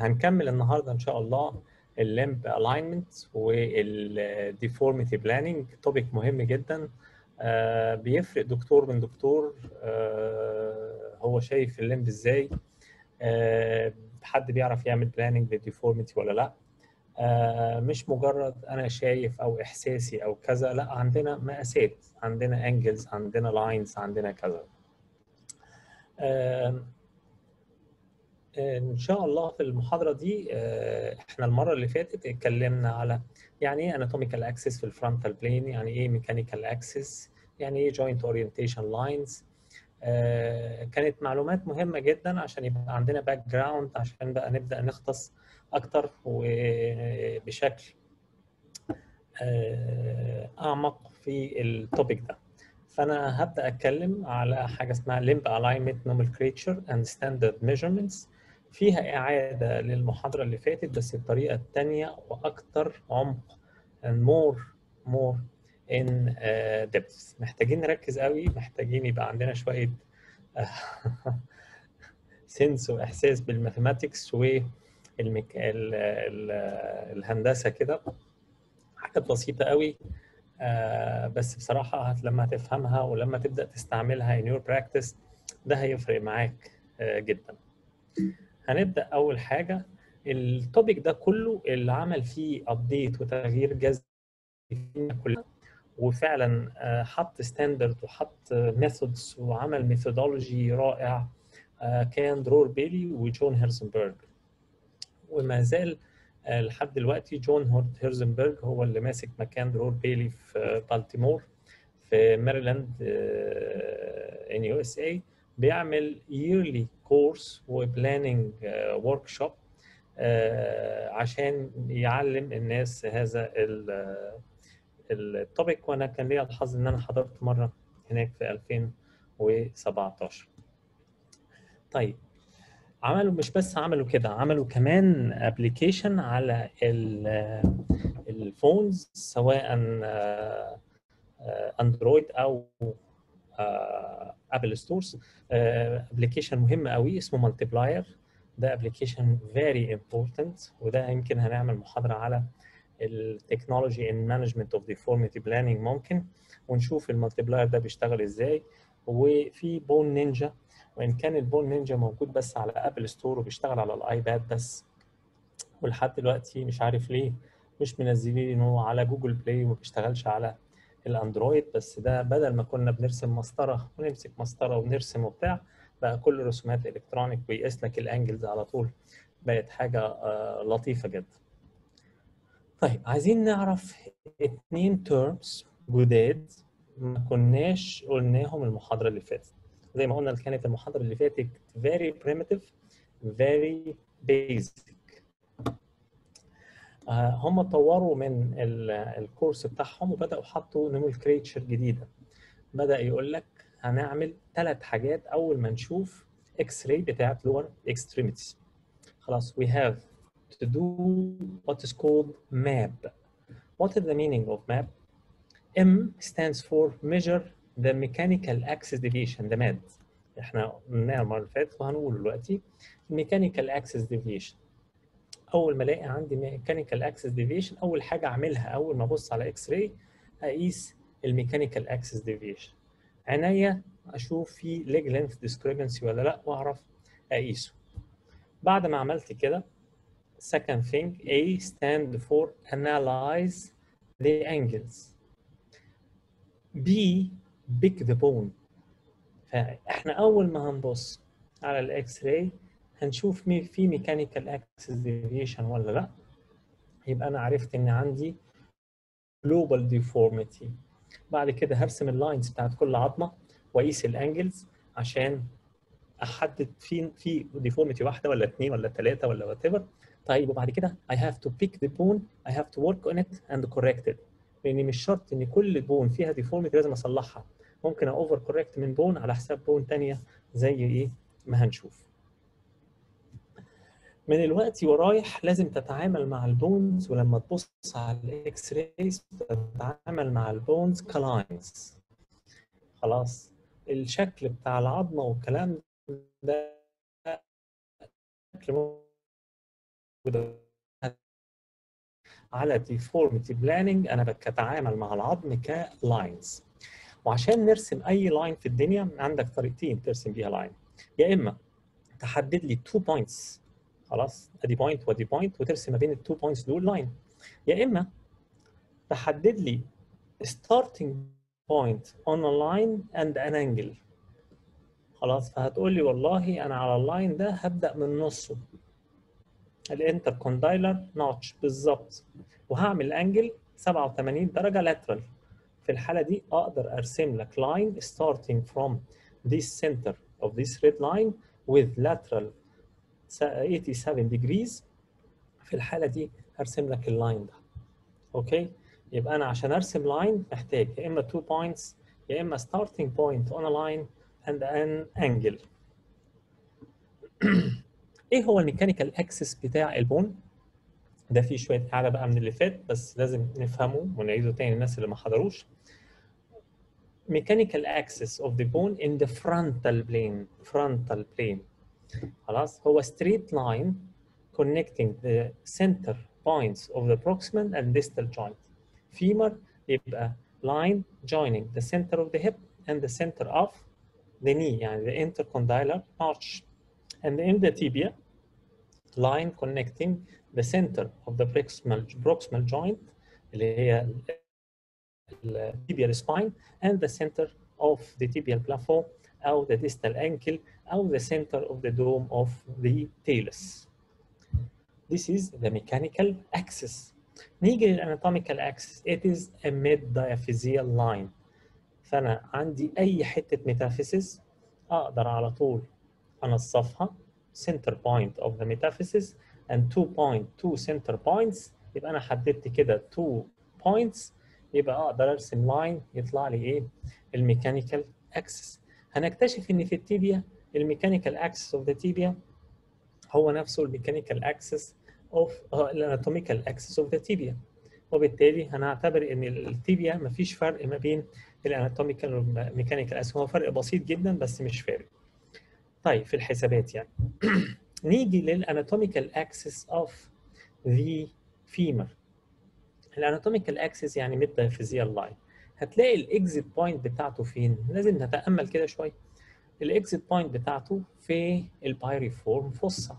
هنكمل النهارده ان شاء الله الليمب الاينمنت والديفورميتي بلاننج توبيك مهم جدا آه بيفرق دكتور من دكتور آه هو شايف الليمب ازاي آه حد بيعرف يعمل بلاننج للديفورميتي ولا لا آه مش مجرد انا شايف او احساسي او كذا لا عندنا مقاسات عندنا انجلز عندنا لاينز عندنا كذا آه ان شاء الله في المحاضره دي احنا المره اللي فاتت اتكلمنا على يعني ايه اناتوميكال اكسس في الفرونتال بلين يعني ايه ميكانيكال اكسس يعني ايه جوينت اورينتيشن لاينز كانت معلومات مهمه جدا عشان يبقى عندنا باك جراوند عشان بقى نبدا نختص اكتر وبشكل اعمق في التوبيك ده فانا هبدا اتكلم على حاجه اسمها limb alignment nomenclature and standard measurements فيها اعاده للمحاضره اللي فاتت بس بطريقه ثانيه واكثر عمق and more more in uh, depth محتاجين نركز قوي محتاجين يبقى عندنا شويه سنس واحساس بالماثيماتكس والمك... ال... ال... الهندسه كده حاجات بسيطه قوي آه بس بصراحة لما تفهمها ولما تبدأ تستعملها in your practice ده هيفرق معاك آه جدا هنبدأ أول حاجة التوبيك ده كله اللي عمل فيه ابديت وتغيير جذري فينا كلنا وفعلا آه حط ستاندرد وحط ميثودز وعمل ميثودولوجي رائع كان درور بيلي وجون هيرزنبرج وما زال لحد دلوقتي جون هيرزنبرج هو اللي ماسك مكان درور بيلي في بالتيمور في ماريلاند ان يو اس اي بيعمل ييرلي كورس وبلاننج ورك شوب عشان يعلم الناس هذا التوبيك وانا كان ليا الحظ ان انا حضرت مره هناك في 2017 طيب عملوا مش بس عملوا كده عملوا كمان ابلكيشن على الفونز سواء اندرويد او ابل ستورز ابلكيشن مهم قوي اسمه مالتيبلاير ده ابلكيشن فيري امبورتنت وده يمكن هنعمل محاضره على التكنولوجي ان مانجمنت اوف ديفورميتي بلاننج ممكن ونشوف المالتيبلاير ده بيشتغل ازاي وفي بون نينجا وان كان البون نينجا موجود بس على ابل ستور وبيشتغل على الايباد بس ولحد دلوقتي مش عارف ليه مش منزلينه على جوجل بلاي وما بيشتغلش على الاندرويد بس ده بدل ما كنا بنرسم مسطره ونمسك مسطره ونرسم وبتاع بقى كل رسومات الكترونيك ويقيس لك الانجلز على طول بقت حاجه لطيفه جدا طيب عايزين نعرف اتنين تيرمز جداد ما كناش قلناهم المحاضره اللي فاتت زي ما قلنا كانت المحاضره اللي فاتت very primitive very basic آه هم طوروا من الكورس بتاعهم وبداوا حطوا نومنكليتشر جديده بدا يقول لك هنعمل ثلاث حاجات اول ما نشوف اكس راي بتاعت لور اكستريميتيز خلاص we have to do what is called map what is the meaning of map M stands for measure the mechanical axis deviation ده ماد احنا قلناها المره اللي فاتت وهنقول دلوقتي mechanical axis deviation اول ما الاقي عندي mechanical axis deviation اول حاجه اعملها اول ما ابص على اكس راي اقيس الميكانيكال axis deviation عينيا اشوف في leg length discrepancy ولا لا واعرف اقيسه بعد ما عملت كده second thing A stand for analyze the angles B pick the bone فاحنا اول ما هنبص على الاكس راي هنشوف مي في ميكانيكال اكسس ديفيشن ولا لا يبقى انا عرفت ان عندي جلوبال ديفورميتي بعد كده هرسم اللاينز بتاعت كل عظمه واقيس الانجلز عشان احدد في في ديفورميتي واحده ولا اثنين ولا ثلاثه ولا وات ايفر طيب وبعد كده I have to pick the bone I have to work on it and correct it لان مش شرط ان كل بون فيها ديفورميتي لازم اصلحها ممكن اوفر كوركت من بون على حساب بون ثانيه زي ايه ما هنشوف من الوقت ورايح لازم تتعامل مع البونز ولما تبص على الاكس رايز تتعامل مع البونز كلاينز خلاص الشكل بتاع العظمه والكلام ده شكل على deformity planning انا بتعامل مع العظم كلاينز وعشان نرسم اي لاين في الدنيا عندك طريقتين ترسم بيها لاين يا اما تحدد لي تو بوينتس خلاص ادي بوينت وادي بوينت وترسم ما بين التو بوينتس دول لاين يا اما تحدد لي starting point on a line and an angle خلاص فهتقول لي والله انا على اللاين ده هبدا من نصه الانتر كوندايلر نوتش بالظبط وهعمل انجل 87 درجه لاترال في الحاله دي اقدر ارسم لك لاين starting from this center of this red line with lateral 87 degrees في الحاله دي هرسم لك اللاين ده اوكي يبقى انا عشان ارسم لاين محتاج يا اما two points يا اما starting point on a line and an angle ايه هو الميكانيكال اكسس بتاع البون ده فيه شويه حاجه بقى من اللي فات بس لازم نفهمه ونعيده تاني الناس اللي ما حضروش mechanical axis of the bone in the frontal plane frontal plane خلاص هو straight line connecting the center points of the proximal and distal joint femur يبقى line joining the center of the hip and the center of the knee يعني the intercondylar arch and in the tibia line connecting the center of the proximal proximal joint اللي هي tibial spine and the center of the tibial plafond أو the distal ankle أو the center of the dome of the talus. This is the mechanical axis. نيجي للاناتوميكال axis. It is a mid-diaphyseal line. فأنا عندي أي حتة ميتافيسيس أقدر على طول أنصفها center point of the metaphysis and two point two center points يبقى أنا حددت كده two points يبقى اقدر ارسم لاين يطلع لي ايه الميكانيكال اكسس هنكتشف ان في التيبيا الميكانيكال اكسس اوف ذا تيبيا هو نفسه الميكانيكال اكسس اوف الاناتوميكال اكسس اوف ذا تيبيا وبالتالي هنعتبر ان التيبيا مفيش فرق ما بين الاناتوميكال والميكانيكال اكسس هو فرق بسيط جدا بس مش فارق طيب في الحسابات يعني نيجي للاناتوميكال اكسس اوف ذا فيمر الاناتوميكال اكسس يعني ميد دايفيزيال لاين هتلاقي الاكزيت بوينت بتاعته فين لازم نتامل كده شويه الاكزيت بوينت بتاعته في البايريفورم فوسا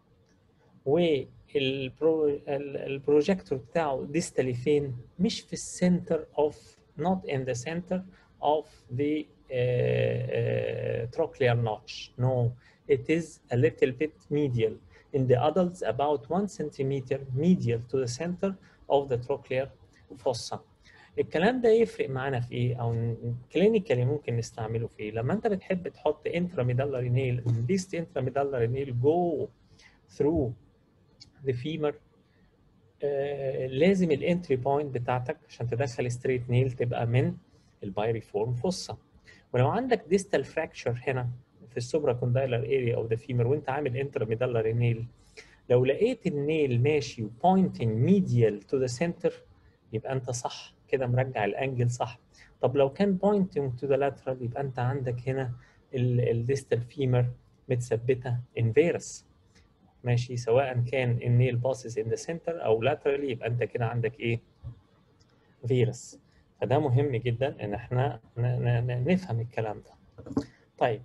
والبروجيكتور بتاعه ديستالي فين مش في السنتر اوف not in the center of the uh, uh, trochlear notch no it is a little bit medial in the adults about one centimeter medial to the center of the trochlear fossa. الكلام ده يفرق معانا في ايه او كلينيكالي ممكن نستعمله في ايه لما انت بتحب تحط intramedullary nail this intramedullary nail go through the femur آه لازم الانتري بوينت بتاعتك عشان تدخل ستريت نيل تبقى من البايريفورم فوسا ولو عندك ديستال فراكشر هنا في السوبرا كوندايلر اريا اوف ذا فيمر وانت عامل انتراميدالري نيل لو لقيت النيل ماشي pointing medial to the center يبقى انت صح كده مرجع الانجل صح طب لو كان pointing to the lateral يبقى انت عندك هنا الديستال فيمر متثبته inverse ماشي سواء كان النيل باصص in the center او laterally يبقى انت كده عندك ايه فيروس فده مهم جدا ان احنا نفهم الكلام ده طيب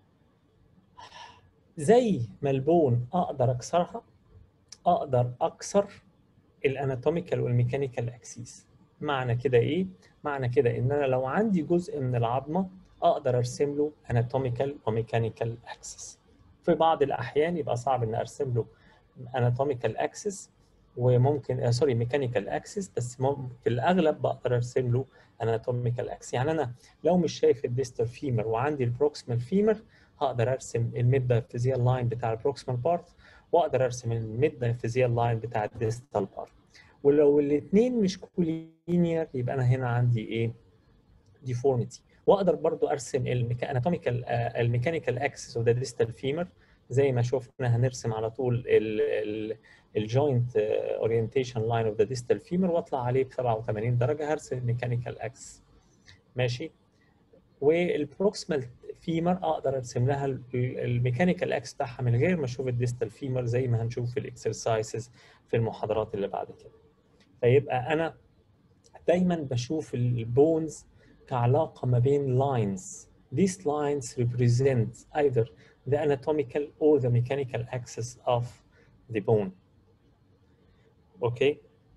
زي ما البون اقدر اكسرها اقدر اكسر الاناتوميكال والميكانيكال اكسيس معنى كده ايه معنى كده ان انا لو عندي جزء من العظمه اقدر ارسم له اناتوميكال وميكانيكال اكسس في بعض الاحيان يبقى صعب ان ارسم له اناتوميكال اكسس وممكن آه سوري ميكانيكال اكسس بس في الاغلب بقدر ارسم له اناتوميكال اكسس يعني انا لو مش شايف الديستال فيمر وعندي البروكسيمال فيمر هقدر ارسم الميد دايفيزيال لاين بتاع البروكسيمال بارت واقدر ارسم الميد دايفيزيال لاين بتاع الديستال بارت ولو الاثنين مش كولينير يبقى انا هنا عندي ايه ديفورميتي واقدر برضو ارسم الاناتوميكال الميكانيكال اكسس اوف ذا ديستال فيمر زي ما شفنا هنرسم على طول الجوينت اورينتيشن لاين اوف ذا ديستال فيمر واطلع عليه ب 87 درجه هرسم الميكانيكال اكس ماشي والبروكسيمال فيمر اقدر ارسم لها الميكانيكال اكس بتاعها من غير ما اشوف الديستال فيمر زي ما هنشوف في الاكسرسايزز في المحاضرات اللي بعد كده فيبقى انا دايما بشوف البونز كعلاقه ما بين lines these lines represent either the anatomical or the mechanical axis of the bone اوكي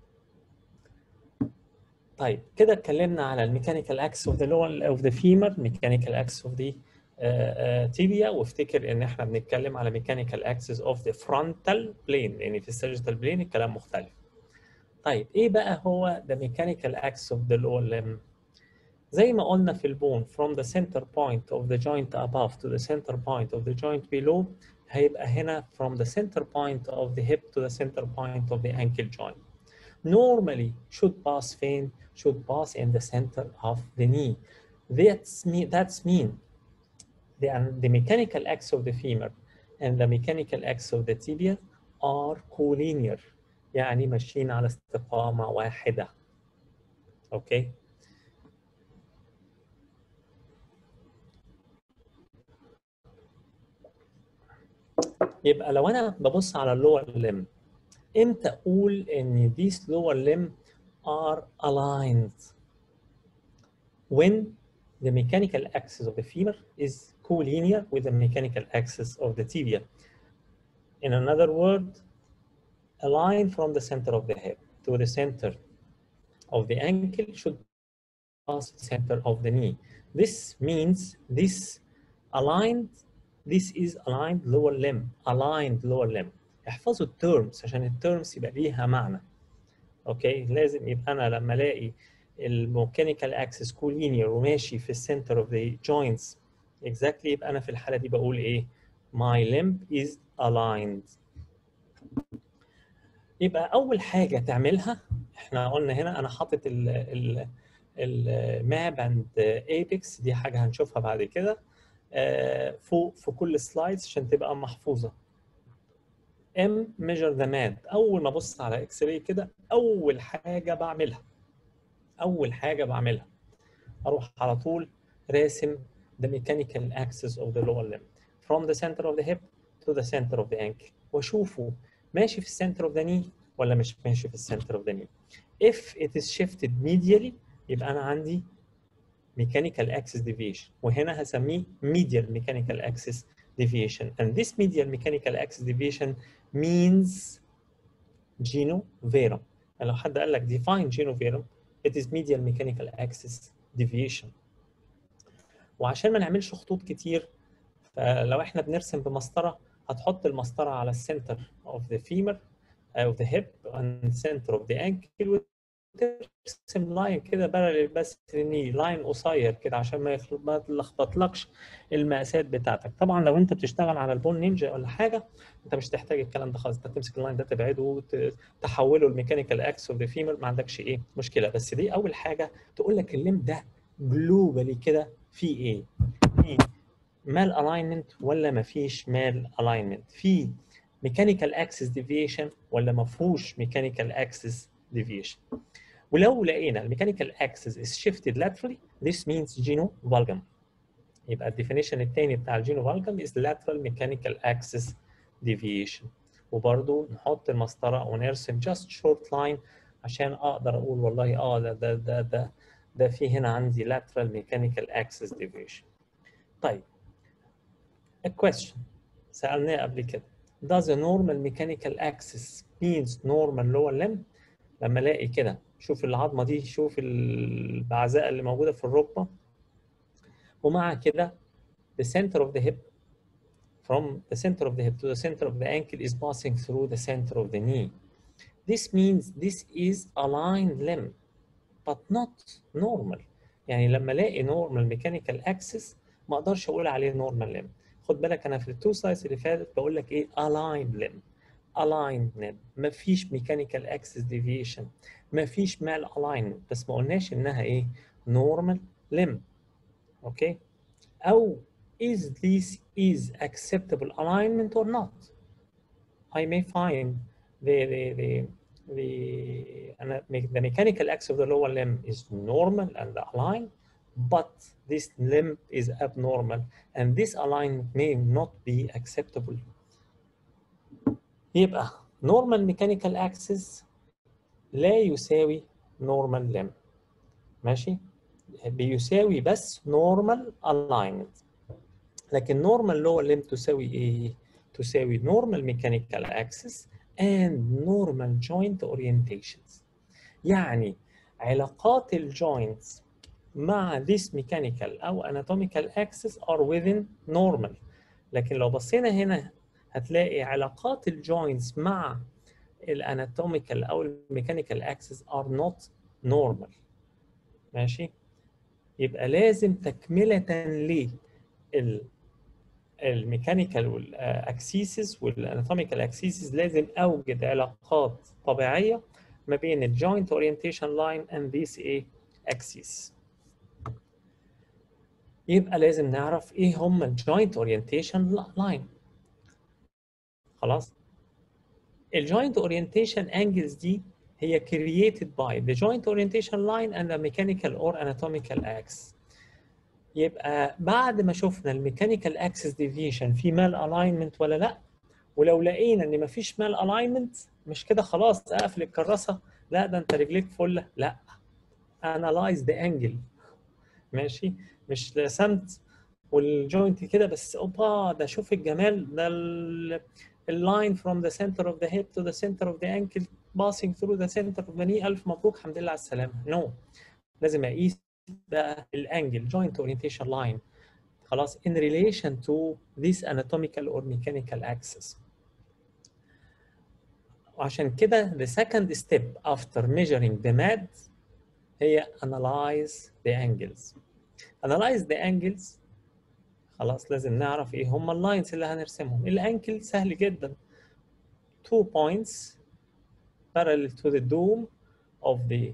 طيب كده اتكلمنا على الميكانيكال اكس اوف ذا لور اوف ذا فيمر ميكانيكال اكس اوف ذا تيبيا وافتكر ان احنا بنتكلم على ميكانيكال اكسس اوف ذا فرونتال بلين لان في السيرجيتال بلين الكلام مختلف طيب ايه بقى هو the mechanical axis of the lower limb زي ما قلنا في البون from the center point of the joint above to the center point of the joint below هيبقى هنا from the center point of the hip to the center point of the ankle joint normally should pass فين should pass in the center of the knee that's mean that's mean the, the mechanical axis of the femur and the mechanical axis of the tibia are collinear يعني ماشيين على استقامة واحدة اوكي يبقى لو انا ببص على اللور ليم امتى اقول ان these lower limb are aligned when the mechanical axis of the femur is collinear with the mechanical axis of the tibia in another word a line from the center of the hip to the center of the ankle should pass the center of the knee. This means this aligned, this is aligned lower limb, aligned lower limb. احفظوا التيرمز عشان التيرمز يبقى ليها معنى. اوكي لازم يبقى انا لما الاقي الميكانيكال اكسس كولينير وماشي في السنتر اوف ذا جوينتس exactly يبقى انا في الحاله دي بقول ايه؟ my limb is aligned. يبقى اول حاجه تعملها احنا قلنا هنا انا حاطط ال الماب اند ايبكس دي حاجه هنشوفها بعد كده فوق في كل سلايدز عشان تبقى محفوظه ام ميجر ذا ماد اول ما ابص على اكس راي كده اول حاجه بعملها اول حاجه بعملها اروح على طول راسم the mechanical axis of the lower limb from the center of the hip to the center of the ankle واشوفه ماشي في السنتر اوف ذا ني ولا مش ماشي في السنتر اوف ذا ني if it is shifted medially يبقى انا عندي mechanical axis deviation وهنا هسميه medial mechanical axis deviation and this medial mechanical axis deviation means genoverum يعني لو حد قال لك define genoverum it is medial mechanical axis deviation وعشان ما نعملش خطوط كتير فلو احنا بنرسم بمسطره هتحط المسطره على السنتر of the femur of the hip and center of the ankle وترسم لاين كده بارلل بس للني لاين قصير كده عشان ما ما تلخبطلكش المقاسات بتاعتك طبعا لو انت بتشتغل على البون نينجا ولا حاجه انت مش تحتاج الكلام ده خالص انت تمسك اللاين ده تبعده وتحوله الميكانيكال اكس اوف ذا فيمر ما عندكش ايه مشكله بس دي اول حاجه تقول لك الليم ده جلوبالي كده فيه ايه؟ فيه مال الاينمنت ولا ما فيش مال الاينمنت؟ في ميكانيكال اكسس ديفيشن ولا ما فيهوش ميكانيكال اكسس ديفيشن؟ ولو لقينا الميكانيكال اكسس is shifted laterally this means geno valgum يبقى الديفينيشن الثاني بتاع الجينو فالجم is lateral mechanical axis deviation وبرضه نحط المسطره ونرسم just short line عشان اقدر اقول والله اه ده ده ده ده ده في هنا عندي lateral mechanical axis deviation طيب a question سألناه قبل كده does a normal mechanical axis means normal lower limb لما الاقي كده شوف العظمه دي شوف البعزاء اللي موجوده في الركبه ومع كده the center of the hip from the center of the hip to the center of the ankle is passing through the center of the knee this means this is aligned limb but not normal يعني لما الاقي normal mechanical axis ما اقدرش اقول عليه normal limb خد بالك انا في التو سلايدز اللي فاتت بقول لك ايه aligned limb aligned limb ما فيش mechanical axis deviation ما فيش mal alignment بس ما قلناش انها ايه normal limb اوكي او is this is acceptable alignment or not I may find the the the the, the mechanical axis of the lower limb is normal and aligned but this limb is abnormal and this alignment may not be acceptable يبقى normal mechanical axis لا يساوي normal limb ماشي بيساوي بس normal alignment لكن normal lower limb تساوي ايه تساوي normal mechanical axis and normal joint orientations يعني علاقات الجوينتس مع this mechanical أو anatomical axis are within normal لكن لو بصينا هنا هتلاقي علاقات الجوينتس مع الاناتوميكال أو الميكانيكال axis are not normal ماشي يبقى لازم تكملة ليه الميكانيكال والاكسيسز والاناتوميكال اكسيسز لازم اوجد علاقات طبيعيه ما بين الجوينت اورينتيشن لاين اند ذيس ايه اكسيس يبقى لازم نعرف ايه هم الجوينت اورينتيشن لاين خلاص الجوينت اورينتيشن انجلز دي هي created by the joint orientation line and the mechanical or anatomical axis يبقى بعد ما شفنا الميكانيكال اكسس ديفيشن في مال الاينمنت ولا لا ولو لقينا ان مفيش مال الاينمنت مش كده خلاص اقفل الكراسه لا ده انت رجليك فله لا انالايز ذا انجل ماشي مش رسمت والجوينت كده بس اوبا ده شوف الجمال ده اللاين from the center of the hip to the center of the ankle passing through the center of the knee الف مبروك الحمد لله على السلامه نو no. لازم اقيس بقى الانجل joint orientation line خلاص in relation to this anatomical or mechanical axis وعشان كده the second step after measuring the MAD هي analyze the angles analyze the angles خلاص لازم نعرف ايه هم اللاينز اللي هنرسمهم الانكل سهل جدا two points parallel to the dome of the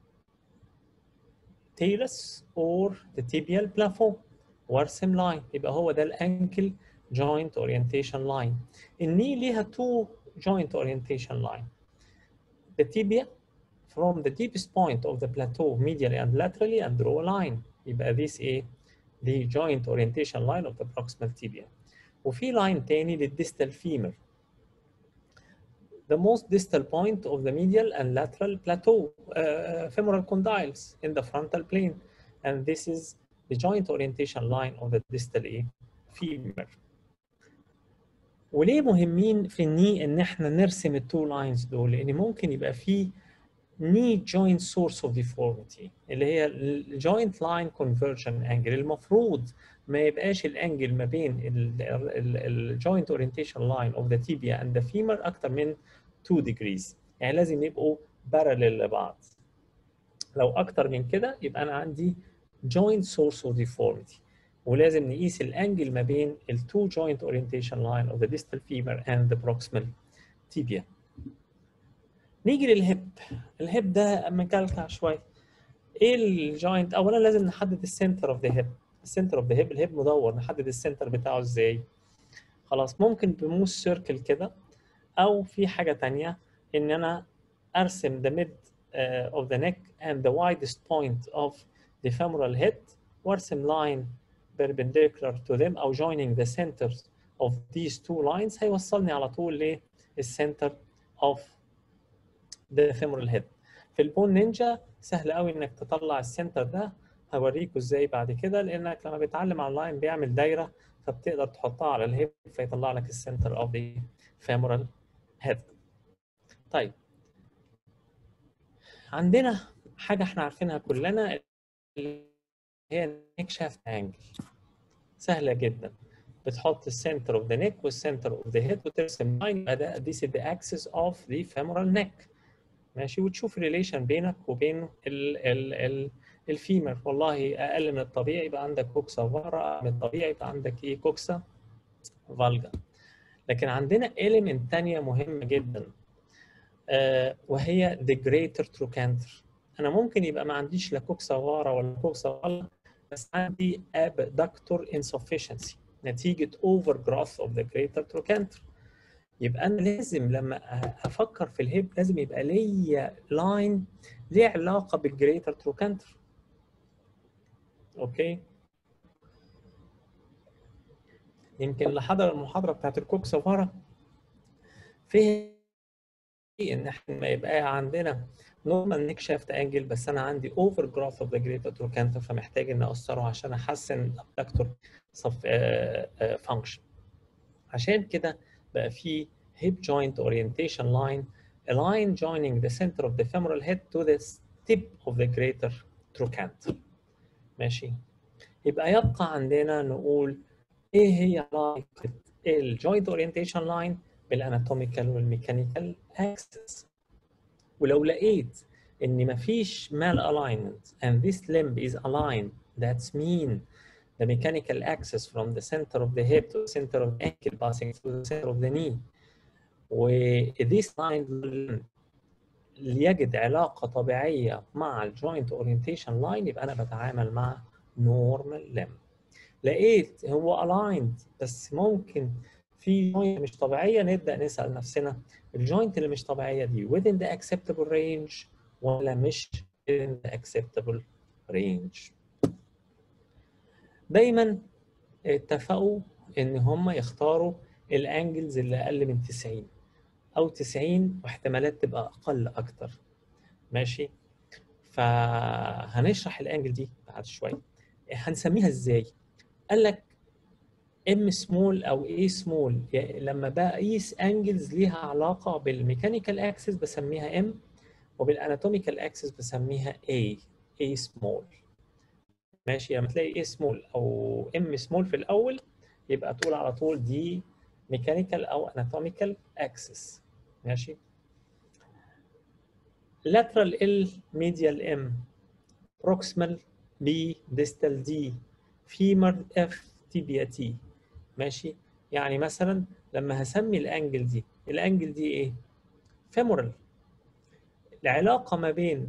talus or the tibial plafond وارسم لاين يبقى هو ده الانكل joint orientation line الني ليها two joint orientation line the tibia from the deepest point of the plateau medially and laterally and draw a line يبقى this ايه the joint orientation line of the proximal tibia وفي line تاني للديستال femur the most distal point of the medial and lateral plateau uh, femoral condyles in the frontal plane. And this is the joint orientation line of the distal femur. وليه مهمين في الني ان احنا نرسم التو لاينز دول؟ لان ممكن يبقى في knee joint source of deformity اللي هي الجوينت لاين conversion angle المفروض ما يبقاش الانجل ما بين الجوينت اورينتيشن لاين اوف ذا tibia and the femur اكتر من 2 degrees يعني لازم يبقوا parallel لبعض لو اكتر من كده يبقى انا عندي joint source of deformity ولازم نقيس الانجل ما بين ال two joint orientation line of the distal femur and the proximal tibia نيجي للهب الهب ده مكلكع شويه ايه الجوينت اولا لازم نحدد السنتر اوف ذا هيب السنتر اوف ذا هيب الهيب مدور نحدد السنتر بتاعه ازاي خلاص ممكن بموس سيركل كده او في حاجه تانية ان انا ارسم the mid uh, of the neck and the widest point of the femoral head وارسم line perpendicular to them او joining the centers of these two lines هيوصلني على طول للسنتر of the femoral head في البون نينجا سهل قوي انك تطلع السنتر ده هوريكوا ازاي بعد كده لانك لما بتعلم على اللاين بيعمل دايره فبتقدر تحطها على الهيب فيطلع لك السنتر اوف ذا femoral head طيب عندنا حاجه احنا عارفينها كلنا اللي هي نيك شافت انجل سهله جدا بتحط السنتر اوف ذا نيك والسنتر اوف ذا هيد وترسم لاين يبقى ده this is the axis of the femoral neck ماشي وتشوف الريليشن بينك وبين ال ال ال الفيمر والله اقل من الطبيعي يبقى عندك كوكسا فارا من الطبيعي يبقى عندك ايه كوكسا فالجا لكن عندنا element تانية مهمة جدا آه وهي the greater trochanter انا ممكن يبقى ما عنديش لا كوكسا فارا ولا كوكسا فالجا بس عندي abductor insufficiency نتيجة overgrowth of the greater trochanter يبقى انا لازم لما افكر في الهيب لازم يبقى ليا لاين ليه علاقه بالجريتر تروكانتر اوكي يمكن اللي حضر المحاضره بتاعت الكوك سفاره فهم ان احنا ما يبقى عندنا نورمال نيك شافت انجل بس انا عندي اوفر جروث اوف ذا جريتر تروكانتر فمحتاج ان اقصره عشان احسن الابدكتور فانكشن عشان كده بقى في hip joint orientation line a line joining the center of the femoral head to the tip of the greater trochanter ماشي يبقى يبقى عندنا نقول ايه هي علاقه الجوينت اورينتيشن لاين بالاناتوميكال والميكانيكال اكسس ولو لقيت ان مفيش mal alignment and this limb is aligned that's mean the mechanical axis from the center of the hip to the center of the ankle passing through the center of the knee و this line يجد علاقة طبيعية مع الجوينت اورينتيشن لاين يبقى أنا بتعامل مع normal limb لقيت هو aligned بس ممكن في جوينت مش طبيعية نبدأ نسأل نفسنا الجوينت اللي مش طبيعية دي within the acceptable range ولا مش within the acceptable range دايما اتفقوا ان هم يختاروا الانجلز اللي اقل من 90 او 90 واحتمالات تبقى اقل اكتر ماشي فهنشرح الانجل دي بعد شويه هنسميها ازاي قال لك ام سمول او اي سمول لما بقيس انجلز ليها علاقه بالميكانيكال اكسس بسميها ام وبالاناتوميكال اكسس بسميها اي اي سمول ماشي لما تلاقي اي سمول او ام سمول في الاول يبقى تقول على طول دي ميكانيكال او اناتوميكال اكسس ماشي lateral L medial M proximal B distal D femur F tibia T ماشي يعني مثلا لما هسمي الانجل دي الانجل دي ايه femoral العلاقه ما بين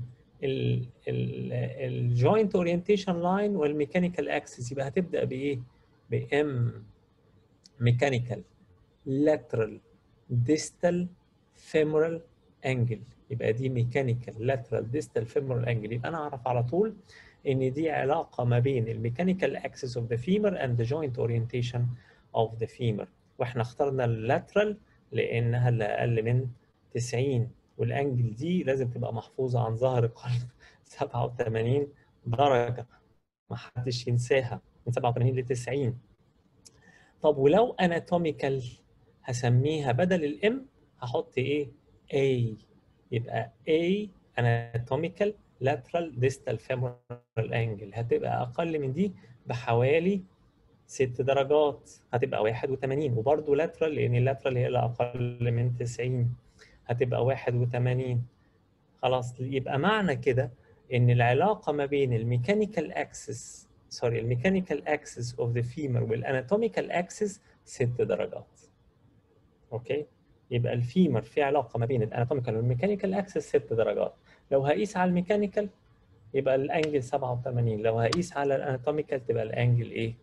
الجوينت اورينتيشن لاين والميكانيكال اكسس يبقى هتبدا بايه بام ميكانيكال lateral distal femoral angle يبقى دي ميكانيكال lateral distal femoral angle يبقى انا اعرف على طول ان دي علاقه ما بين الميكانيكال axis of the femur and the joint orientation of the femur واحنا اخترنا اللاترال لانها اللي اقل من 90 والانجل دي لازم تبقى محفوظه عن ظهر قلب 87 درجه ما حدش ينساها من 87 ل 90 طب ولو اناتوميكال هسميها بدل الام هحط ايه A يبقى A anatomical lateral distal femoral angle هتبقى اقل من دي بحوالي ست درجات هتبقى 81 وبرده lateral لان اللاترال هي اللي اقل من 90 هتبقى 81 خلاص يبقى معنى كده ان العلاقه ما بين الميكانيكال اكسس سوري الميكانيكال اكسس اوف ذا فيمر والاناتوميكال اكسس ست درجات اوكي يبقى الفيمر في علاقه ما بين الاناتوميكال والميكانيكال اكسس ست درجات لو هقيس على الميكانيكال يبقى الانجل 87 لو هقيس على الاناتوميكال تبقى الانجل ايه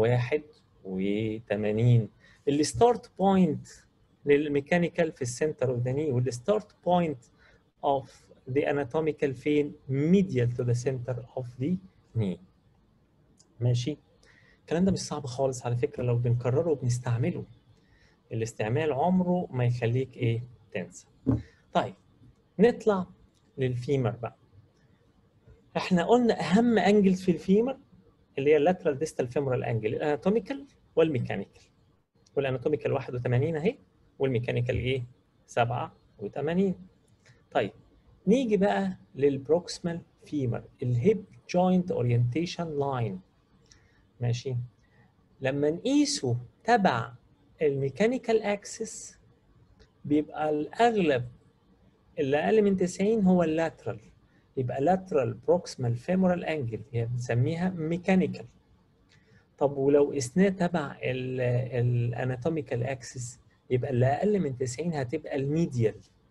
81 الستارت بوينت للميكانيكال في السنتر اوف ذا ني والستارت بوينت اوف ذا اناتوميكال فين medial to the center of the knee ماشي الكلام ده مش صعب خالص على فكره لو بنكرره وبنستعمله الاستعمال عمره ما يخليك ايه تنسى طيب نطلع للفيمر بقى احنا قلنا اهم انجلز في الفيمر اللي هي اللاترال ديستال فيمورال انجل الاناتوميكال والميكانيكال والاناتوميكال 81 اهي والميكانيكال ايه 87 طيب نيجي بقى للبروكسمال فيمر الهيب جوينت اورينتيشن لاين ماشي لما نقيسه تبع الميكانيكال اكسس بيبقى الاغلب اللي اقل من 90 هو اللاترال يبقى لاترال بروكسمال فيمورال انجل هي بنسميها ميكانيكال طب ولو قسناه تبع الاناتوميكال اكسس يبقى اللي اقل من 90 هتبقى الميديال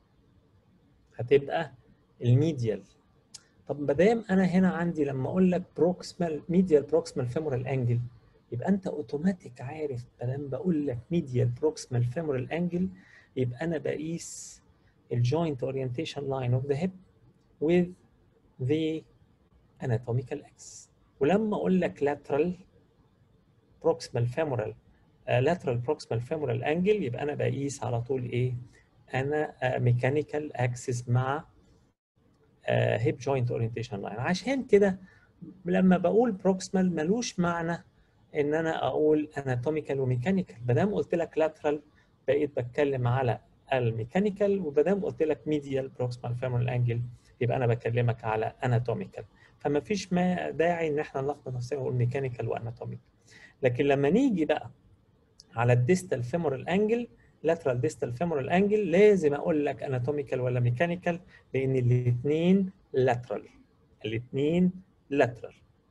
هتبقى الميديال طب ما دام انا هنا عندي لما اقول لك بروكسمال ميديال بروكسمال فيمورال انجل يبقى انت اوتوماتيك عارف ما دام بقول لك ميديال بروكسمال فيمورال انجل يبقى انا بقيس الجوينت اورينتيشن لاين اوف ذا هيب with the anatomical axis ولما اقول لك lateral proximal femoral uh, lateral proximal femoral angle يبقى انا بقيس على طول ايه انا ميكانيكال uh, اكسس مع هيب جوينت اورينتيشن لاين عشان كده لما بقول بروكسمال ملوش معنى ان انا اقول اناتوميكال وميكانيكال ما دام قلت لك لاترال بقيت بتكلم على الميكانيكال وما دام قلت لك ميديال بروكسمال فيمورال انجل يبقى انا بكلمك على اناتوميكال فما فيش ما داعي ان احنا نلخبط نفسنا ونقول ميكانيكال واناتوميكال لكن لما نيجي بقى على الديستال فيمورال انجل لاترال ديستال فيمورال انجل لازم اقول لك اناتوميكال ولا ميكانيكال لان الاثنين لاترال الاثنين لاترال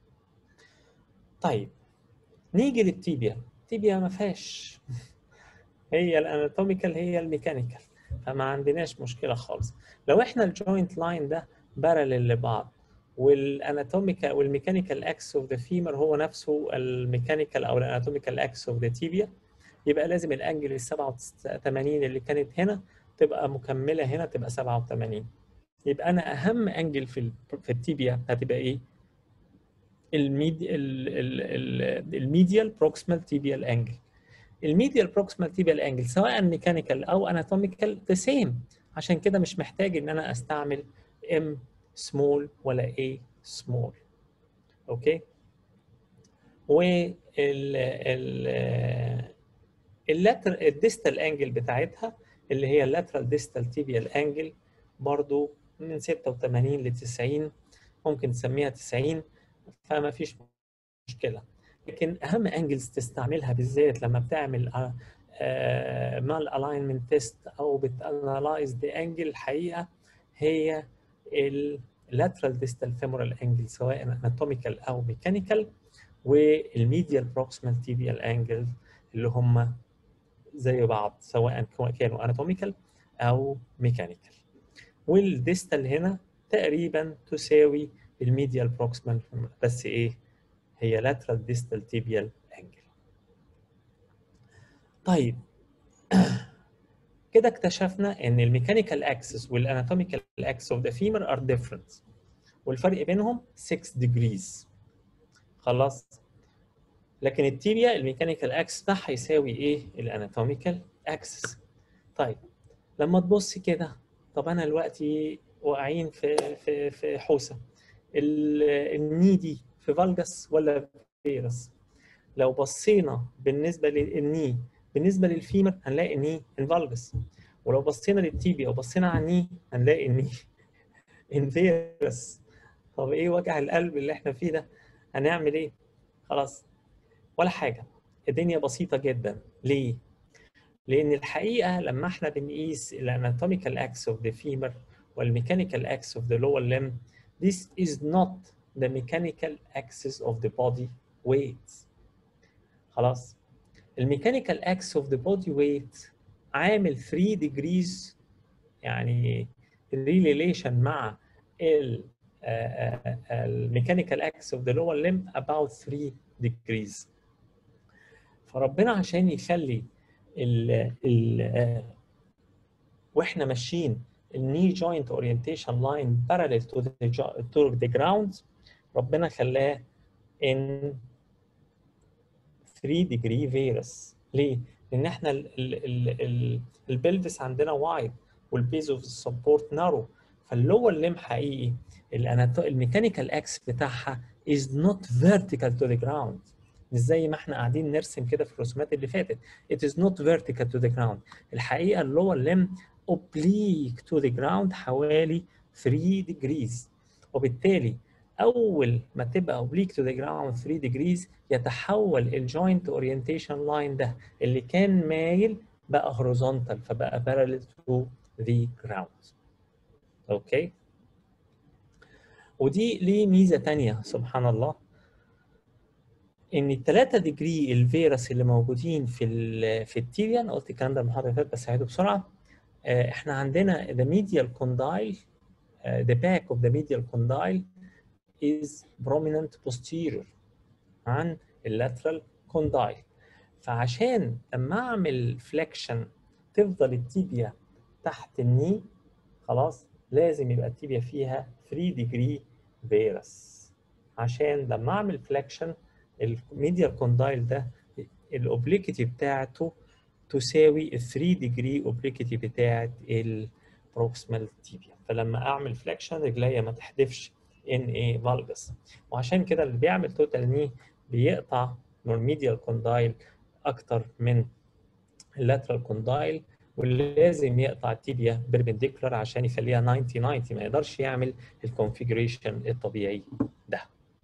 طيب نيجي للتيبيا التيبيا ما فيهاش هي الاناتوميكال هي الميكانيكال فما عندناش مشكله خالص لو احنا الجوينت لاين ده بارلل لبعض والاناتوميكال والميكانيكال اكس اوف ذا فيمر هو نفسه الميكانيكال او الاناتوميكال اكس اوف ذا تيبيا يبقى لازم الانجل ال 87 اللي كانت هنا تبقى مكمله هنا تبقى 87 يبقى انا اهم انجل في في التيبيا هتبقى ايه؟ الميدي الميديال بروكسيمال تيبيال انجل الميديال بروكسيمال تيبيال انجل سواء ميكانيكال او اناتوميكال ذا سيم عشان كده مش محتاج ان انا استعمل ام سمول ولا اي سمول اوكي وال ال اللاتر الديستال انجل بتاعتها اللي هي اللاترال ديستال تيبيال انجل برضو من 86 ل 90 ممكن تسميها 90 فما فيش مشكله لكن اهم انجلز تستعملها بالذات لما بتعمل مال الاينمنت تيست او بتانلايز ذا انجل الحقيقه هي اللاترال ديستال فيمورال انجل سواء اناتوميكال او ميكانيكال والميديال بروكسيمال تيبيال انجل اللي هم زي بعض سواء كانوا اناتوميكال او ميكانيكال والديستال هنا تقريبا تساوي الميديال بروكسيمال بس ايه هي لاترال ديستال تيبيال انجل طيب كده اكتشفنا ان الميكانيكال اكسس والاناتوميكال اكسس اوف ذا فيمر ار ديفرنت والفرق بينهم 6 ديجريز خلاص لكن التيبيا الميكانيكال اكسس بتاعها يساوي ايه الاناتوميكال اكسس طيب لما تبص كده طب انا دلوقتي واقعين في في في حوسه الني دي في فالجس ولا فيروس لو بصينا بالنسبه للني بالنسبه للفيمر هنلاقي الني انفالجس ولو بصينا للتيبيا وبصينا على الني هنلاقي الني انفيروس طب ايه وجع القلب اللي احنا فيه ده هنعمل ايه خلاص ولا حاجه الدنيا بسيطه جدا ليه لان الحقيقه لما احنا بنقيس الاناتوميكال اكس اوف ذا فيمر والميكانيكال اكس اوف ذا lower limb this is not the mechanical axis of the body weight خلاص الميكانيكال اكس اوف ذا بودي ويت عامل 3 degrees يعني ريليشن مع ال الميكانيكال اكس اوف ذا lower limb about 3 degrees فربنا عشان يخلي ال ال واحنا ماشيين الني جوينت اورينتيشن لاين parallel to the to the ground ربنا خلاه in 3 degree فيروس ليه؟ لان احنا البلفس عندنا وايد والبيز اوف السبورت نارو فاللور ليم حقيقي الميكانيكال اكس بتاعها is not vertical to the ground مش زي ما احنا قاعدين نرسم كده في الرسومات اللي فاتت it is not vertical to the ground الحقيقه اللور ليم oblique to the ground حوالي 3 degrees وبالتالي اول ما تبقى oblique to the ground 3 degrees يتحول الجوينت اورينتيشن لاين ده اللي كان مايل بقى horizontal فبقى parallel to the ground اوكي ودي ليه ميزه ثانيه سبحان الله ان ال 3 ديجري الفيروس اللي موجودين في ال في التيبيا انا قلت الكلام ده المحاضره اللي فاتت بس هعيده بسرعه احنا عندنا the medial condyle uh, the back of the medial condyle is prominent posterior عن lateral condyle فعشان لما اعمل فليكشن تفضل التيبيا تحت الني خلاص لازم يبقى التيبيا فيها 3 degree فيروس عشان لما اعمل فليكشن الميديال كوندايل ده الاوبليكيتي بتاعته تساوي ال 3 ديجري اوبليكيتي بتاعت البروكسيمال تيبيا فلما اعمل فليكشن رجليا ما تحدفش ان ايه فالجس وعشان كده اللي بيعمل توتال ني بيقطع الميديال كوندايل اكتر من اللاترال كوندايل ولازم يقطع التيبيا بيربنديكولار عشان يخليها 90 90 ما يقدرش يعمل الكونفيجريشن الطبيعي ده.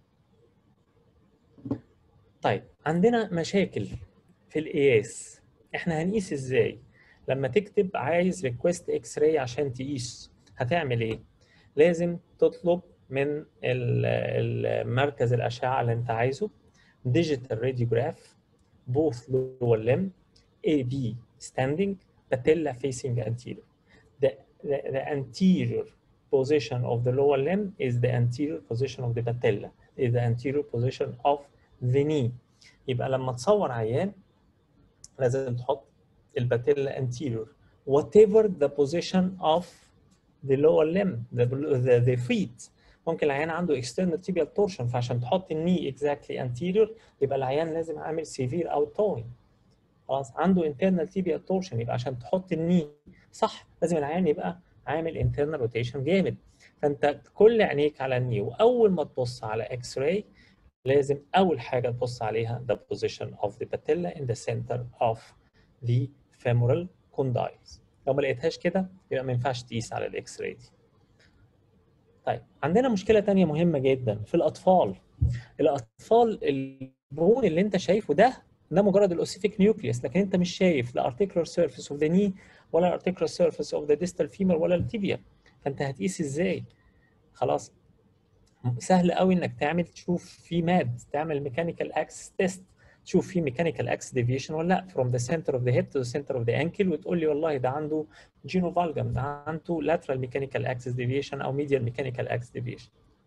طيب عندنا مشاكل في القياس احنا هنقيس ازاي؟ لما تكتب عايز ريكويست اكس راي عشان تقيس هتعمل ايه؟ لازم تطلب من مركز الاشعه اللي انت عايزه ديجيتال راديوجراف both lower limb AB standing patella facing anterior. The, the, the anterior position of the lower limb is the anterior position of the patella, is the anterior position of the knee. يبقى لما تصور عيان لازم تحط الباتيلا anterior whatever the position of the lower limb the, the, the feet ممكن العيان عنده external tibial torsion فعشان تحط الني exactly anterior يبقى العيان لازم عامل severe outgoing خلاص عنده internal tibial torsion يبقى عشان تحط الني صح لازم العيان يبقى عامل internal rotation جامد فانت كل عينيك على الني واول ما تبص على اكس راي لازم اول حاجه تبص عليها the position of the patella in the center of the femoral condyles لو ما لقيتهاش كده يبقى ما ينفعش تقيس على الاكس راي دي طيب عندنا مشكله ثانيه مهمه جدا في الاطفال الاطفال البون اللي انت شايفه ده ده مجرد الاوسيفيك نيوكليوس لكن انت مش شايف لا ارتيكولار سيرفيس اوف ذا ني ولا ارتيكولار سيرفيس اوف ذا ديستال فيمر ولا التيبيا فانت هتقيس ازاي خلاص سهل قوي انك تعمل تشوف في ماد تعمل ميكانيكال اكس تيست تشوف في ميكانيكال اكس ديفيشن ولا لا from the center of the head to the center of the ankle وتقول لي والله ده عنده جينو فالجم ده عنده lateral mechanical axis deviation او medial mechanical axis deviation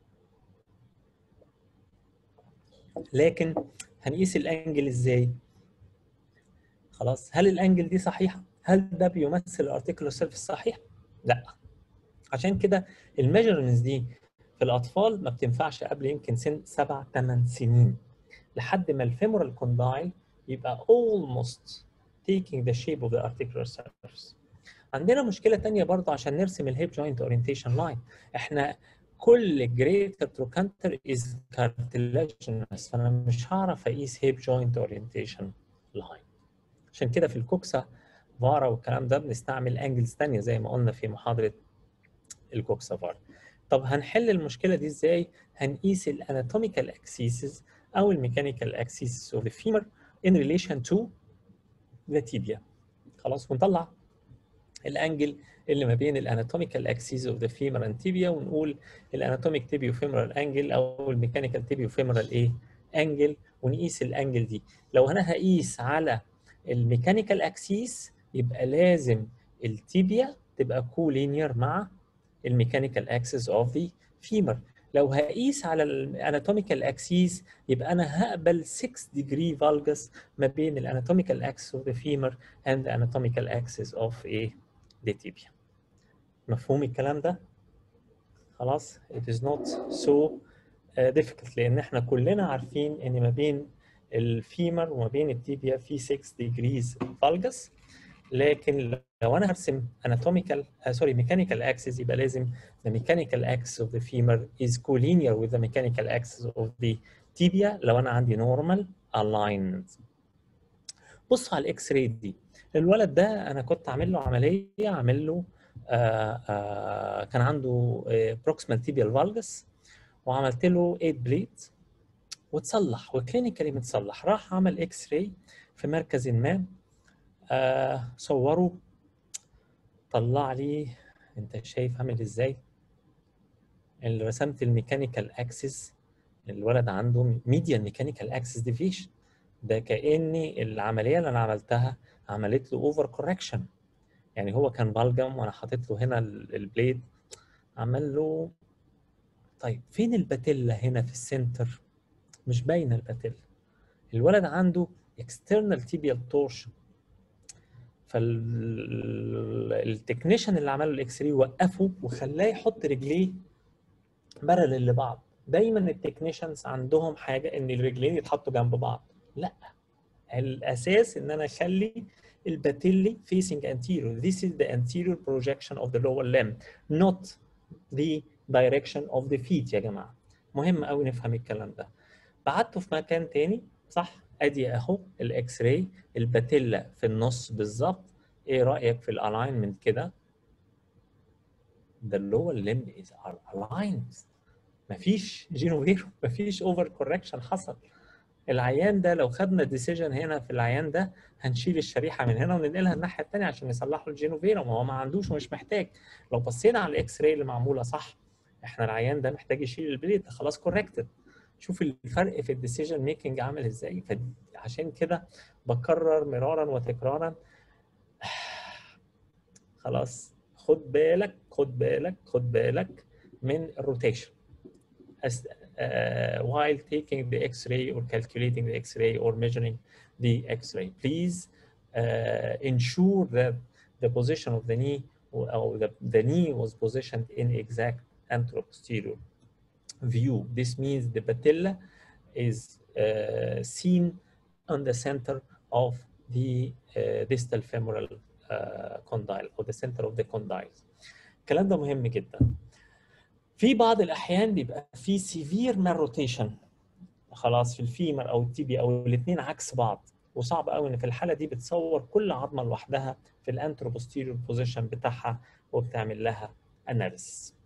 لكن هنقيس الانجل ازاي؟ خلاص هل الانجل دي صحيحه؟ هل ده بيمثل الارتيكولار سيرفيس صحيح؟ لا عشان كده الميجرمنتس دي في الاطفال ما بتنفعش قبل يمكن سن سبع ثمان سنين لحد ما الفيمورال كوندايل يبقى almost taking the shape of the articular surface. عندنا مشكله ثانيه برضه عشان نرسم الهيب جوينت اورينتيشن لاين احنا كل جريتر تروكانتر از كارتلاجينس فانا مش هعرف اقيس هيب جوينت اورينتيشن لاين عشان كده في الكوكسا فارا والكلام ده بنستعمل انجلز ثانيه زي ما قلنا في محاضره الكوكسا فارا طب هنحل المشكله دي ازاي هنقيس الاناتوميكال اكسيسز او الميكانيكال اكسيسز اوف ذا فيمر in relation to the tibia خلاص ونطلع الانجل اللي ما بين الاناتوميكال اكسيس اوف ذا فيمر اند تيبيا ونقول الاناتوميك تيبيو فيمرال انجل او الميكانيكال تيبيو فيمرال ايه انجل ونقيس الانجل دي لو انا هقيس على الميكانيكال اكسيس يبقى لازم التيبيا تبقى كولينير مع الميكانيكال اكسس اوف ذا فيمر لو هقيس على الاناتوميكال اكسيس يبقى انا هقبل 6 degree valgus ما بين الاناتوميكال اكسس اوف ذا فيمر and the anatomical axis of ايه the tibia مفهوم الكلام ده خلاص it is not so uh, difficult لان احنا كلنا عارفين ان ما بين الفيمر وما بين التيبيا في 6 degrees valgus لكن لو انا هرسم anatomical uh, sorry mechanical axis يبقى لازم the mechanical axis of the femur is collinear with the mechanical axis of the tibia لو انا عندي normal alignment بص على الاكس راي دي الولد ده انا كنت عامل له عمليه عامل له آآ آآ كان عنده بروكسيمال تيبيال فالجس وعملت له 8 بليد وتصلح وكلينيكالي متصلح راح عمل اكس راي في مركز ما آه صوره طلع لي انت شايف عامل ازاي اللي رسمت الميكانيكال اكسس الولد عنده ميديان ميكانيكال اكسس ديفيشن ده كاني العمليه اللي انا عملتها عملت له اوفر كوركشن يعني هو كان بلجم وانا حاطط له هنا البليد عمل له طيب فين الباتيلا هنا في السنتر مش باينه الباتيلا الولد عنده external tibial torsion فالتكنيشن اللي عمله الاكس راي وقفه وخلاه يحط رجليه بارلل لبعض دايما التكنيشنز عندهم حاجه ان الرجلين يتحطوا جنب بعض لا الاساس ان انا اخلي الباتيلي facing anterior this is the anterior projection of the lower limb not the direction of the feet يا جماعه مهم قوي نفهم الكلام ده بعته في مكان تاني صح ادي اهو الاكس راي الباتيلا في النص بالظبط ايه رايك في الالاينمنت كده the lower limb is aligned مفيش جينوفيرو مفيش اوفر كوركشن حصل العيان ده لو خدنا ديسيجن هنا في العيان ده هنشيل الشريحه من هنا وننقلها الناحيه الثانيه عشان يصلحوا الجينوفيرا ما هو ما عندوش ومش محتاج لو بصينا على الاكس راي اللي معموله صح احنا العيان ده محتاج يشيل البليت خلاص كوركتد شوف الفرق في الديسيجن ميكنج عامل ازاي فعشان كده بكرر مرارا وتكرارا خلاص خد بالك خد بالك خد بالك من الروتيشن uh, while taking the X-ray or calculating the X-ray or measuring the X-ray. Please uh, ensure that the position of the knee or the, the knee was positioned in exact anteroposterior view. This means the patella is uh, seen on the center of the uh, distal femoral uh, condyle or the center of the condyles. الكلام ده مهم جدا. في بعض الاحيان بيبقى في سيفير مال روتيشن خلاص في الفيمر او التيبي او الاثنين عكس بعض وصعب قوي ان في الحاله دي بتصور كل عظمه لوحدها في الانتروبوستيريور بوزيشن بتاعها وبتعمل لها اناليسيس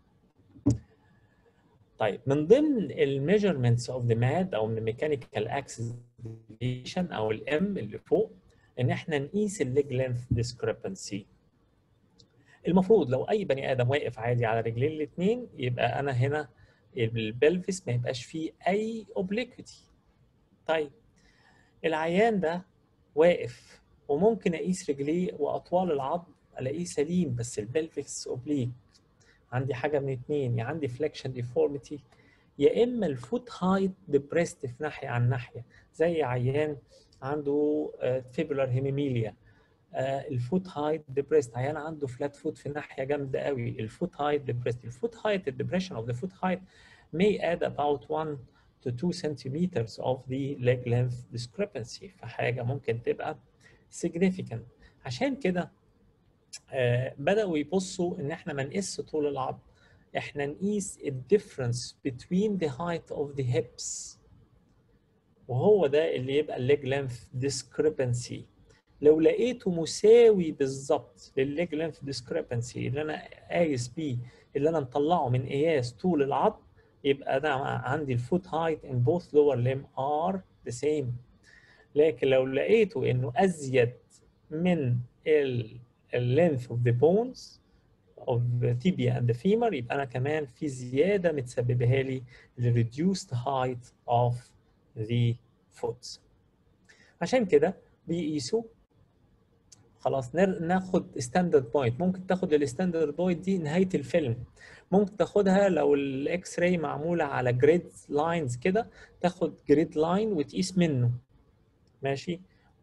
طيب من ضمن الميجرمنتس اوف ذا ماد او من الميكانيكال اكسس ديفيشن او الام اللي فوق ان احنا نقيس الليج لينث ديسكريبنسي المفروض لو اي بني ادم واقف عادي على رجلين الاثنين يبقى انا هنا البلفس ما يبقاش فيه اي اوبليكوتي طيب العيان ده واقف وممكن اقيس رجليه واطوال العظم الاقيه سليم بس البلفس اوبليك عندي حاجه من اتنين يا عندي فليكشن ديفورميتي يا اما الفوت هايت ديبريست في ناحيه عن ناحيه زي عيان عنده فيبولار هيميميليا الفوت هايت ديبريست عيان عنده فلات فوت في ناحيه جامده قوي الفوت هايت ديبريست الفوت هايت الديبريشن اوف ذا فوت هايت may add about 1 to 2 centimeters of the leg length discrepancy فحاجه ممكن تبقى significant عشان كده آه بداوا يبصوا ان احنا ما نقيس طول العظم احنا نقيس الديفرنس between the height of the hips وهو ده اللي يبقى الليج لينث discrepancy لو لقيته مساوي بالظبط للليج لينث ديسكريبنسي اللي انا قايس بيه اللي انا مطلعه من قياس طول العظم يبقى انا عندي الفوت هايت ان بوث لور ليم ار ذا سيم لكن لو لقيته انه ازيد من اللينث اوف ذا بونز of the tibia and the femur يبقى انا كمان في زياده متسببها لي ال reduced height of the foot عشان كده بيقيسوا خلاص ناخد ستاندرد بوينت ممكن تاخد الستاندرد بوينت دي نهايه الفيلم ممكن تاخدها لو الاكس راي معموله على جريد لاينز كده تاخد جريد لاين وتقيس منه ماشي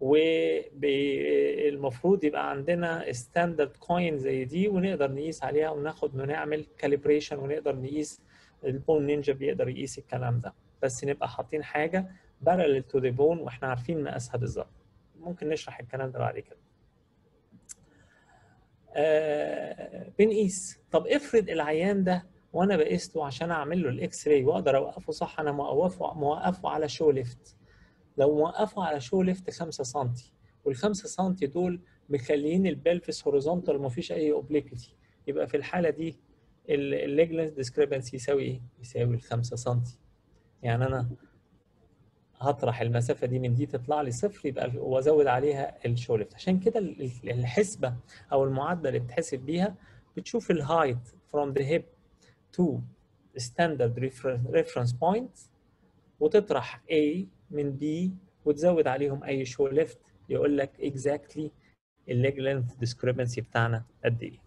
والمفروض يبقى عندنا ستاندرد كوين زي دي ونقدر نقيس عليها وناخد ونعمل كاليبريشن ونقدر نقيس البون نينجا بيقدر يقيس الكلام ده بس نبقى حاطين حاجه بارلل تو ذا بون واحنا عارفين مقاسها بالظبط ممكن نشرح الكلام ده بعد كده آه بنقيس طب افرض العيان ده وانا بقيسته عشان اعمل له الاكس راي واقدر اوقفه صح انا موقفه موقفه على شو ليفت لو موقفه على شو ليفت 5 سم وال 5 سم دول مخليين البلفس هوريزونتال ومفيش اي اوبليكيتي يبقى في الحاله دي الليج لينث ديسكريبنسي يساوي ايه؟ يساوي ال 5 سم يعني انا هطرح المسافه دي من دي تطلع لي صفر يبقى وازود عليها الشو ليفت عشان كده الحسبه او المعادله اللي بتحسب بيها بتشوف الهايت from the hip to standard reference point وتطرح A من B وتزود عليهم اي شو ليفت يقول لك exactly الليج لينث discrepancy بتاعنا قد ايه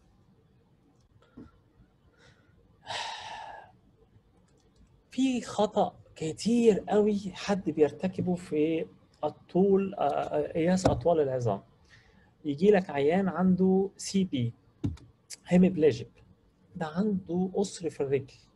في خطأ كتير قوي حد بيرتكبه في الطول قياس اطوال العظام يجي لك عيان عنده سي بي هيميبليجيك ده عنده قصر في الرجل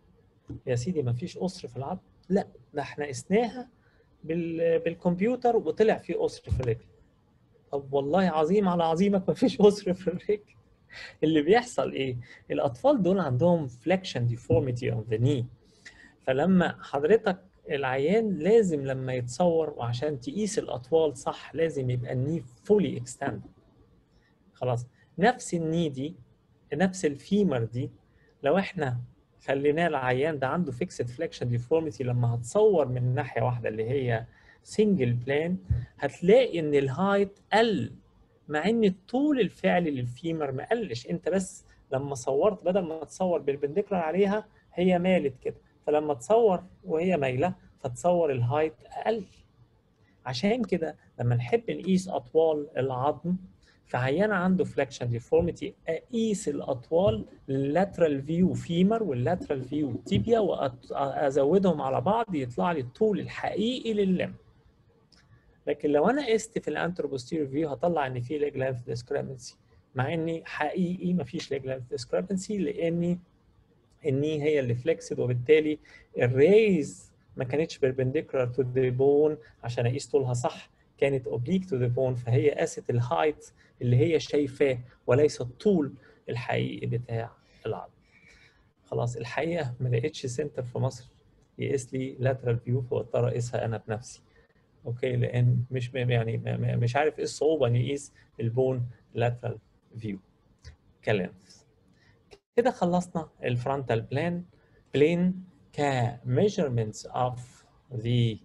يا سيدي ما فيش قصر في العظم لا ده احنا قسناها بال... بالكمبيوتر وطلع في قصر في الرجل طب والله عظيم على عظيمك ما فيش قصر في الرجل اللي بيحصل ايه الاطفال دول عندهم فليكشن ديفورميتي اوف ذا ني فلما حضرتك العيان لازم لما يتصور وعشان تقيس الاطوال صح لازم يبقى الني فولي اكستند خلاص نفس الني دي نفس الفيمر دي لو احنا خليناه العيان ده عنده فيكسد فليكشن ديفورميتي لما هتصور من ناحيه واحده اللي هي سنجل بلان هتلاقي ان الهايت قل مع ان الطول الفعلي للفيمر ما قلش انت بس لما صورت بدل ما تصور بالبنديكولار عليها هي مالت كده فلما تصور وهي مايله فتصور الهايت اقل عشان كده لما نحب نقيس اطوال العظم في عيان عنده فليكشن ديفورميتي اقيس الاطوال اللاترال فيو فيمر واللاترال فيو تيبيا وازودهم على بعض يطلع لي الطول الحقيقي لللم لكن لو انا قست في الانتروبوستيريور فيو هطلع ان في ليج لينث ديسكريبنسي مع اني حقيقي ما فيش ليج لينث ديسكريبنسي لاني الني هي اللي فليكسد وبالتالي الريز ما كانتش بيربنديكولار تو ذا بون عشان اقيس طولها صح كانت اوبليك تو ذا بون فهي قاست الهايت اللي هي شايفاه وليس الطول الحقيقي بتاع العظم خلاص الحقيقه ما لقيتش سنتر في مصر يقيس لي لاترال فيو فاضطر اقيسها انا بنفسي اوكي لان مش يعني مش عارف ايه الصعوبه ان يقيس البون لاترال فيو كلينث كده خلصنا الفرونتال بلان بلين كميجرمنتس اوف ذا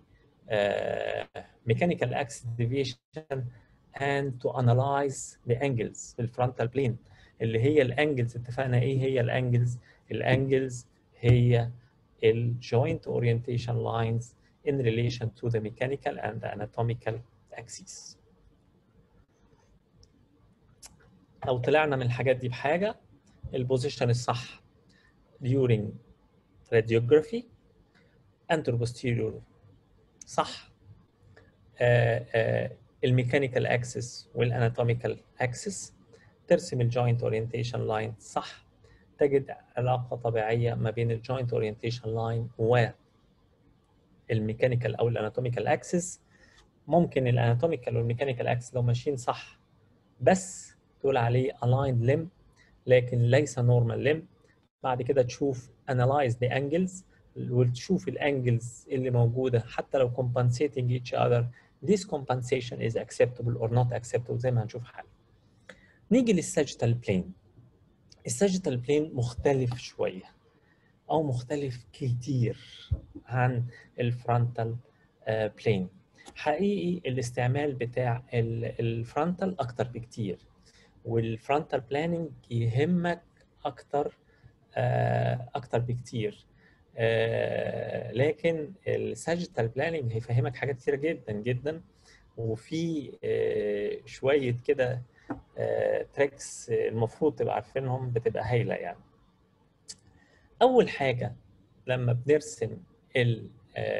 mechanical axis deviation and to analyze the angles في الفرونتال بلين اللي هي الانجلز اتفقنا ايه هي الانجلز الانجلز هي الجوينت orientation lines in relation to the mechanical and the anatomical axes لو طلعنا من الحاجات دي بحاجة البوزيشن الصح during radiography anteroposterior صح الميكانيكال اكسس والاناتوميكال اكسس ترسم الجوينت اورينتيشن لاين صح تجد علاقه طبيعيه ما بين الجوينت اورينتيشن لاين والميكانيكال او الاناتوميكال اكسس ممكن الاناتوميكال والميكانيكال اكسس لو ماشيين صح بس تقول عليه aligned limb لكن ليس normal limb بعد كده تشوف analyze the angles وتشوف الانجلز اللي موجوده حتى لو compensating each other this compensation is acceptable or not acceptable زي ما هنشوف حالا. نيجي للساجيتال بلين. الساجيتال بلين مختلف شويه او مختلف كتير عن الفرونتال بلين. حقيقي الاستعمال بتاع الفرونتال اكتر بكتير والفرونتال بلاننج يهمك اكتر اكتر بكتير آه لكن الساجيتال بلاننج هيفهمك حاجات كتيره جدا جدا وفي آه شويه كده آه تريكس المفروض تبقى عارفينهم بتبقى هايله يعني اول حاجه لما بنرسم ال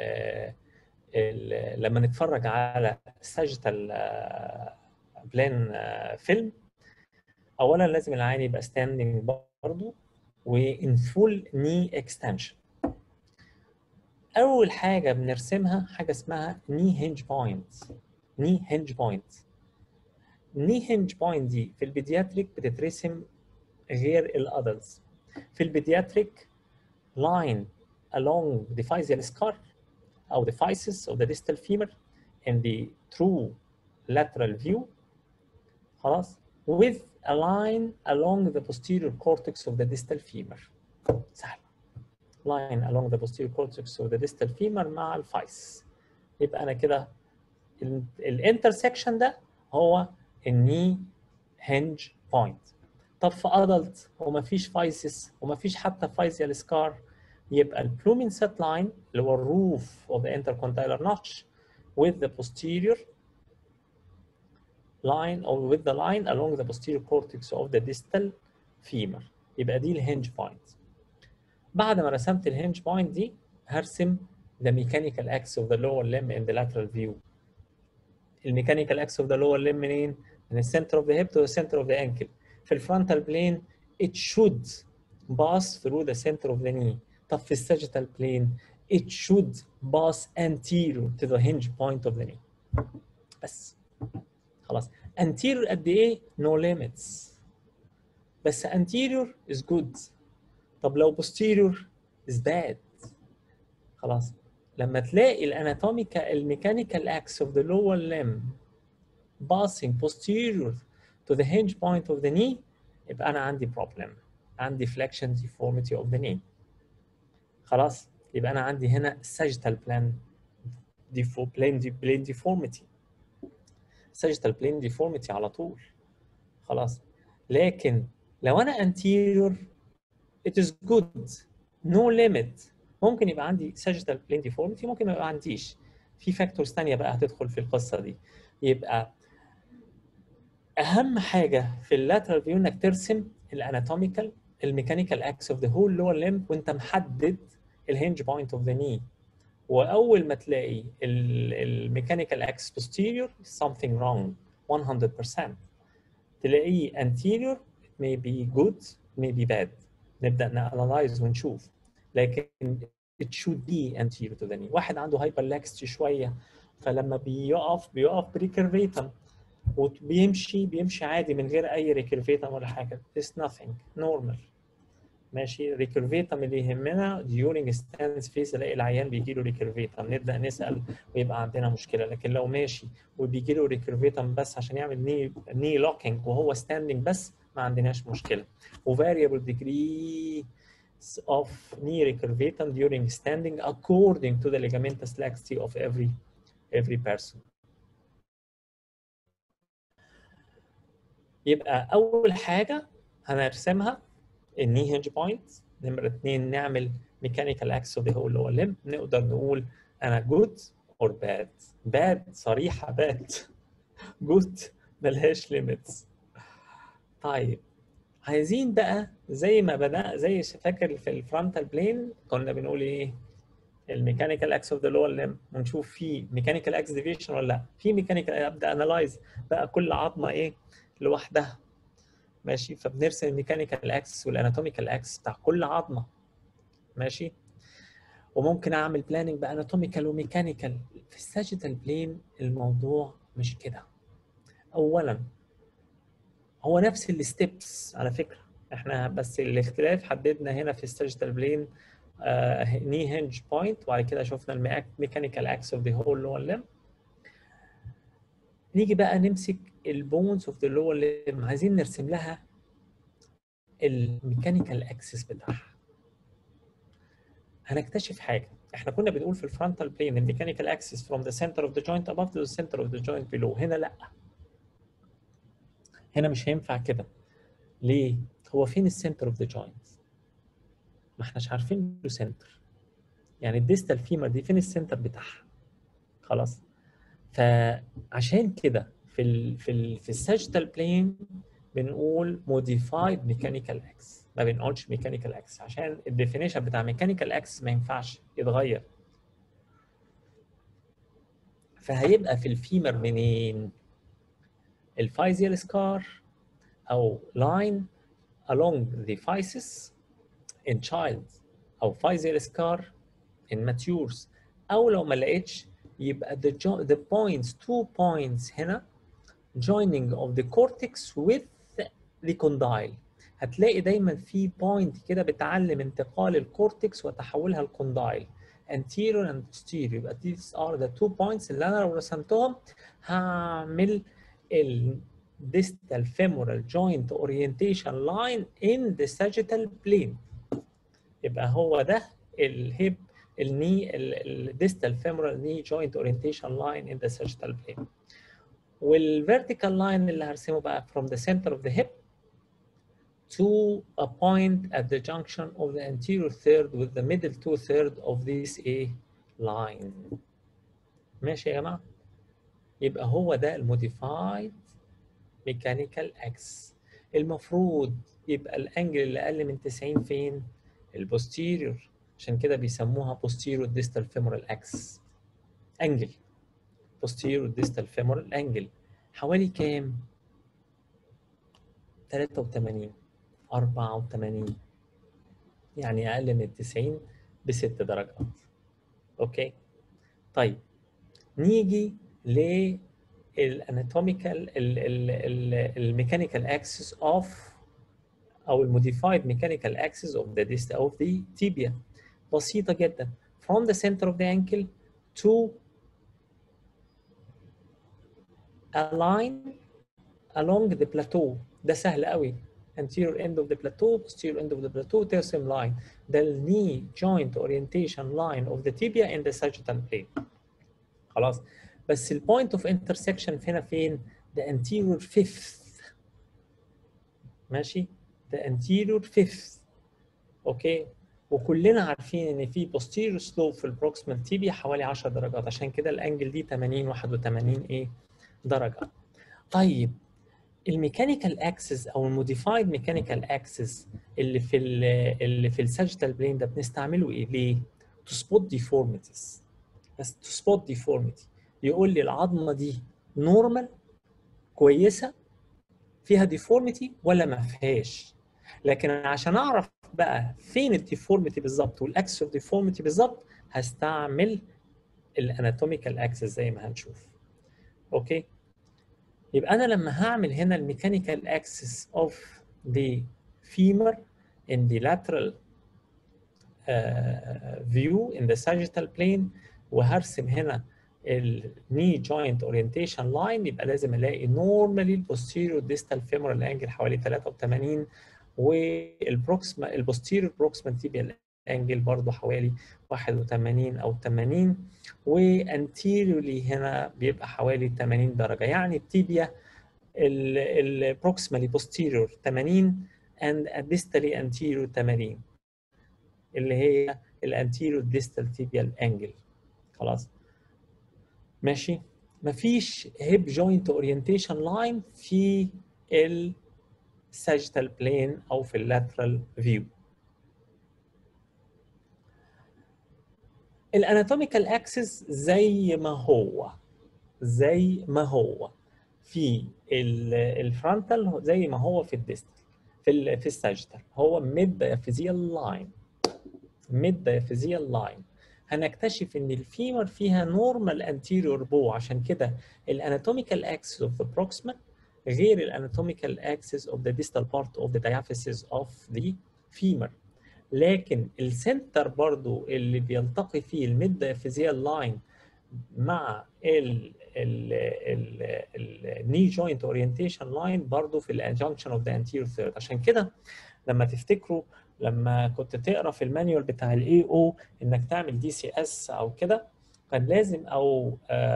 ال لما نتفرج على ساجيتال بلان فيلم اولا لازم العين يبقى ستاندنج برضه وان فول ني اكستنشن اول حاجه بنرسمها حاجه اسمها ني هنج بوينت ني هنج بوينت ني هنج بوينت دي في البيدياتريك بتترسم غير الادلتس في البيدياتريك line along the physial scar او the physis of the distal femur in the true lateral view خلاص with a line along the posterior cortex of the distal femur سهل line along the posterior cortex of the distal femur مع الفايس يبقى انا كده الانترسكشن ده هو الني هنج بوينت طب في ادلت وما فيش فايسس وما فيش حتى فايزيال سكار يبقى البلومين سيت لاين اللي هو الروف of the intercondylar notch with the posterior line or with the line along the posterior cortex of the distal femur يبقى دي الهنج بوينت بعد ما رسمت الهنج بوينت دي هرسم the mechanical axis of the lower limb in the lateral view الميكانيكال axis of the lower limb منين؟ من السنتر of the hip to the center of the ankle في الفرونتال بلين it should pass through the center of the knee طب في الساجيتال بلين it should pass anterior to the hinge point of the knee بس خلاص anterior قد ايه no limits بس anterior is good طب لو posterior is bad خلاص لما تلاقي الاناتوميكال الميكانيكال اكس of the lower limb passing posterior to the hinge point of the knee يبقى انا عندي problem عندي flexion deformity of the knee خلاص يبقى انا عندي هنا sagittal plane defo plane plane deformity sagittal plane deformity على طول خلاص لكن لو انا anterior it is good no limit ممكن يبقى عندي sagittal plane deformity ممكن ما يبقى عنديش في فاكتورز ثانيه بقى هتدخل في القصه دي يبقى اهم حاجه في اللاترال فيو انك ترسم الاناتوميكال الميكانيكال اكس اوف ذا هول لور ليمب وانت محدد الهنج بوينت اوف ذا ني واول ما تلاقي الميكانيكال اكس posterior something wrong 100% تلاقيه anterior it may be good may be bad نبدا نانلايز ونشوف لكن it should be anterior to the knee واحد عنده hyperlaxity شويه فلما بيقف بيقف بريكرفيتم وبيمشي بيمشي عادي من غير اي ريكرفيتم ولا حاجه it's nothing normal ماشي ريكرفيتم اللي يهمنا during stance phase الاقي العيان بيجي له ريكرفيتم نبدا نسال ويبقى عندنا مشكله لكن لو ماشي وبيجي له ريكرفيتم بس عشان يعمل ني ني لوكينج وهو ستاندنج بس ما عندناش مشكله وفاريبل degree of knee recurvatum during standing according to the ligamentous laxity of every every person. يبقى أول حاجة هنرسمها الني هنج بوينت نمرة اتنين نعمل ميكانيكال اكس اوف ذا هول lower limb نقدر نقول أنا جود اور باد باد صريحة باد جود ملهاش ليميتس طيب عايزين بقى زي ما بدأ زي فاكر في الفرونتال بلين كنا بنقول ايه الميكانيكال اكس اوف ذا لور ليم ونشوف في ميكانيكال اكس ديفيشن ولا لا في ميكانيكال ابدا انالايز بقى كل عظمه ايه لوحدها ماشي فبنرسم الميكانيكال اكس والاناتوميكال اكس بتاع كل عظمه ماشي وممكن اعمل بلاننج باناتوميكال وميكانيكال في الساجيتال بلين الموضوع مش كده اولا هو نفس الستبس على فكره احنا بس الاختلاف حددنا هنا في الساجيتال بلين ني هنج بوينت وبعد كده شفنا الميكانيكال اكس اوف ذا هول لور ليم نيجي بقى نمسك البونز اوف ذا لور ليم عايزين نرسم لها الميكانيكال اكسس بتاعها هنكتشف حاجه احنا كنا بنقول في الفرونتال بلين الميكانيكال اكسس from the center of the joint above to the center of the joint below هنا لا هنا مش هينفع كده ليه هو فين السنتر اوف ذا جوينت ما احناش عارفين له سنتر يعني الديستال فيمر دي فين السنتر بتاعها خلاص فعشان كده في ال في ال في الساجيتال بلين بنقول موديفايد ميكانيكال اكس ما بنقولش ميكانيكال اكس عشان الديفينيشن بتاع ميكانيكال اكس ما ينفعش يتغير فهيبقى في الفيمر منين الفايزيال سكار او line along the physis in child او physial scar in matures او لو ما لقيتش يبقى the, jo- the points two points هنا joining of the cortex with the condyle هتلاقي دايما في بوينت كده بتعلم انتقال الكورتكس وتحولها لكوندايل anterior and posterior يبقى these are the two points اللي انا لو رسمتهم هعمل ال distal femoral joint orientation line in the sagittal plane يبقى هو ده الهيب الني الديستال femoral knee joint orientation line in the sagittal plane والvertical line اللي هرسمه بقى from the center of the hip to a point at the junction of the anterior third with the middle two third of this A line ماشي يا جماعة يبقى هو ده الموديفايد ميكانيكال اكس المفروض يبقى الانجل اللي اقل من 90 فين البوستيريور عشان كده بيسموها posterior distal femoral axis انجل posterior distal femoral angle حوالي كام 83 84 يعني اقل من 90 بست درجات اوكي طيب نيجي للاناتوميكال الميكانيكال اكسس اوف او الموديفايد ميكانيكال اكسس اوف ذا ديست اوف ذا tibia بسيطه جدا from the center of the ankle to a line along the plateau ده سهل قوي anterior end of the plateau posterior end of the plateau tertium line ده knee joint orientation line of the tibia in the sagittal plane خلاص بس ال point of intersection هنا فين the anterior fifth ماشي the anterior fifth اوكي وكلنا عارفين ان في posterior slope في البروكسيمال تيبيا حوالي 10 درجات عشان كده الانجل دي 80 81 ايه درجه طيب الميكانيكال اكسس او الموديفايد ميكانيكال اكسس اللي في ال اللي في الساجيتال بلين ده بنستعمله ايه ليه تو سبوت ديفورميتيز بس تو سبوت ديفورميتي يقول لي العظمه دي نورمال كويسه فيها ديفورميتي ولا ما فيهاش لكن عشان اعرف بقى فين الديفورميتي بالظبط والاكسس اوف ديفورميتي بالظبط هستعمل الاناتوميكال اكسس زي ما هنشوف اوكي يبقى انا لما هعمل هنا الميكانيكال اكسس اوف the femur in the lateral uh, view in the sagittal plane وهرسم هنا الني جوينت اورينتيشن لاين يبقى لازم الاقي نورمالي البوستيريور ديستال فيمورال انجل حوالي 83 والبروكسما البوستيريور بروكسيمال تيبيال انجل برضه حوالي 81 او 80 وانتيريورلي هنا بيبقى حوالي 80 درجه يعني التيبيا البروكسيمالي بوستيريور 80 and distally anterior 80 اللي هي الانتيريور ديستال تيبيال انجل خلاص ماشي مفيش هيب جوينت اورينتيشن لاين في الساجيتال بلين او في اللاترال فيو الاناتوميكال اكسس زي ما هو زي ما هو في الفرونتال زي ما هو في الديستال في ال في الساجيتال هو ميد دايفيزيال لاين ميد دايفيزيال لاين هنكتشف ان الفيمر فيها نورمال انتيريور بو عشان كده الاناتوميكال اكسس اوف ذا بروكسيمال غير الاناتوميكال اكسس اوف ذا distal part of the diaphysis of the femur لكن السنتر برضو اللي بيلتقي فيه الميد دايفيزيال لاين مع ال ال ال الني جوينت اورينتيشن لاين برضو في الانجنكشن اوف ذا انتيريور ثيرد عشان كده لما تفتكروا لما كنت تقرا في المانيوال بتاع الاي او انك تعمل دي سي اس او كده كان لازم او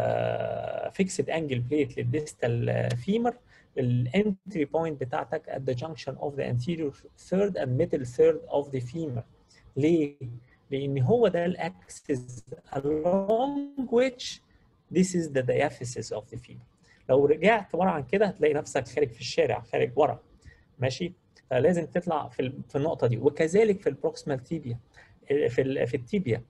فيكسد انجل بليت للديستال فيمر الانتري بوينت بتاعتك at the junction of the anterior third and middle third of the femur ليه؟ لان هو ده الاكسس along which this is the diaphysis of the femur لو رجعت ورا عن كده هتلاقي نفسك خارج في الشارع خارج ورا ماشي فلازم تطلع في في النقطه دي وكذلك في البروكسيمال تيبيا في ال في التيبيا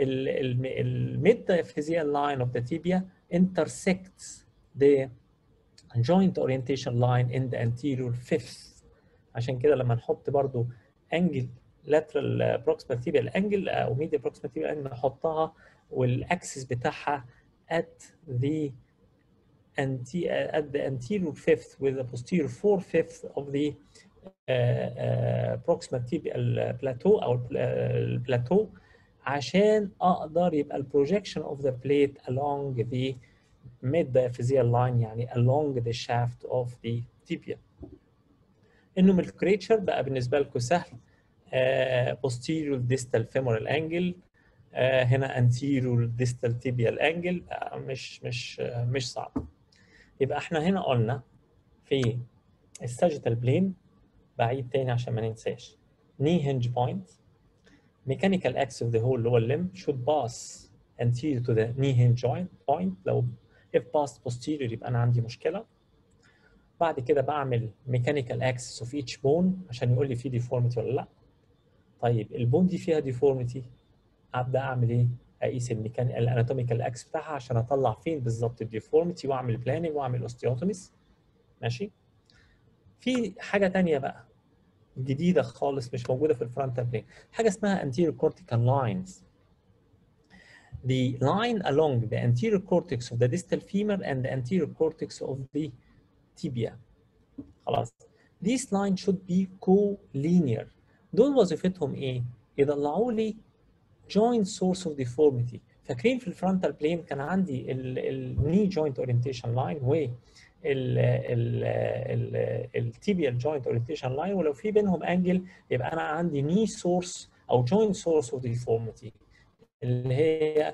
الميد دايفيزيال لاين اوف ذا تيبيا intersects the joint orientation line in the anterior fifth عشان كده لما نحط برضو انجل lateral proximal tibial angle او medial proximal tibial angle نحطها والاكسس بتاعها at the anti at the anterior fifth with the posterior four fifth of the uh, uh, proximal tibial plateau او البلاتو عشان اقدر يبقى البروجيكشن of the plate along the mid diaphyseal line يعني along the shaft of the tibia. النومنكليتشر بقى بالنسبه لكم سهل uh, posterior distal femoral angle uh, هنا anterior distal tibial angle uh, مش مش uh, مش صعب. يبقى احنا هنا قلنا في الساجيتال بلين بعيد تاني عشان ما ننساش knee hinge point mechanical axis of the whole lower limb should pass anterior to the knee hinge joint point لو if passed posterior يبقى انا عندي مشكله بعد كده بعمل mechanical axis of each bone عشان يقول لي في deformity ولا لا طيب البون دي فيها deformity ابدا اعمل ايه اقيس الميكان الاناتوميكال اكس بتاعها عشان اطلع فين بالظبط الديفورميتي واعمل بلاننج واعمل اوستيوتوميز ماشي في حاجه تانية بقى جديده خالص مش موجوده في الفرونتال بلين حاجه اسمها anterior cortical lines the line along the anterior cortex of the distal femur and the anterior cortex of the tibia خلاص these lines should be co-linear دول وظيفتهم ايه؟ يطلعوا لي joint source of deformity فاكرين في الفرونتال بلين كان عندي الني جوينت اورينتيشن لاين و التيبيال جوينت اورينتيشن لاين ولو في بينهم انجل يبقى انا عندي ني سورس او جوينت سورس اوف ديفورميتي اللي هي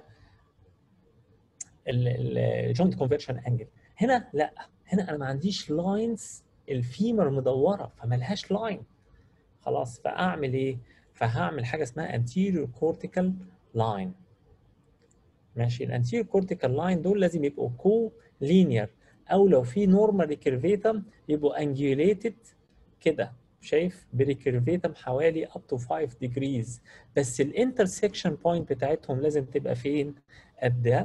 الجوينت كونفرشن انجل هنا لا هنا انا ما عنديش لاينز الفيمر مدوره فملهاش لاين خلاص فاعمل ايه؟ فهعمل حاجه اسمها anterior cortical line ماشي الانتيريور كورتيكال لاين دول لازم يبقوا كو لينير او لو في نورمال ريكيرفيتم يبقوا انجيوليتد كده شايف بريكيرفيتم حوالي اب تو 5 ديجريز بس الانترسكشن بوينت بتاعتهم لازم تبقى فين؟ at the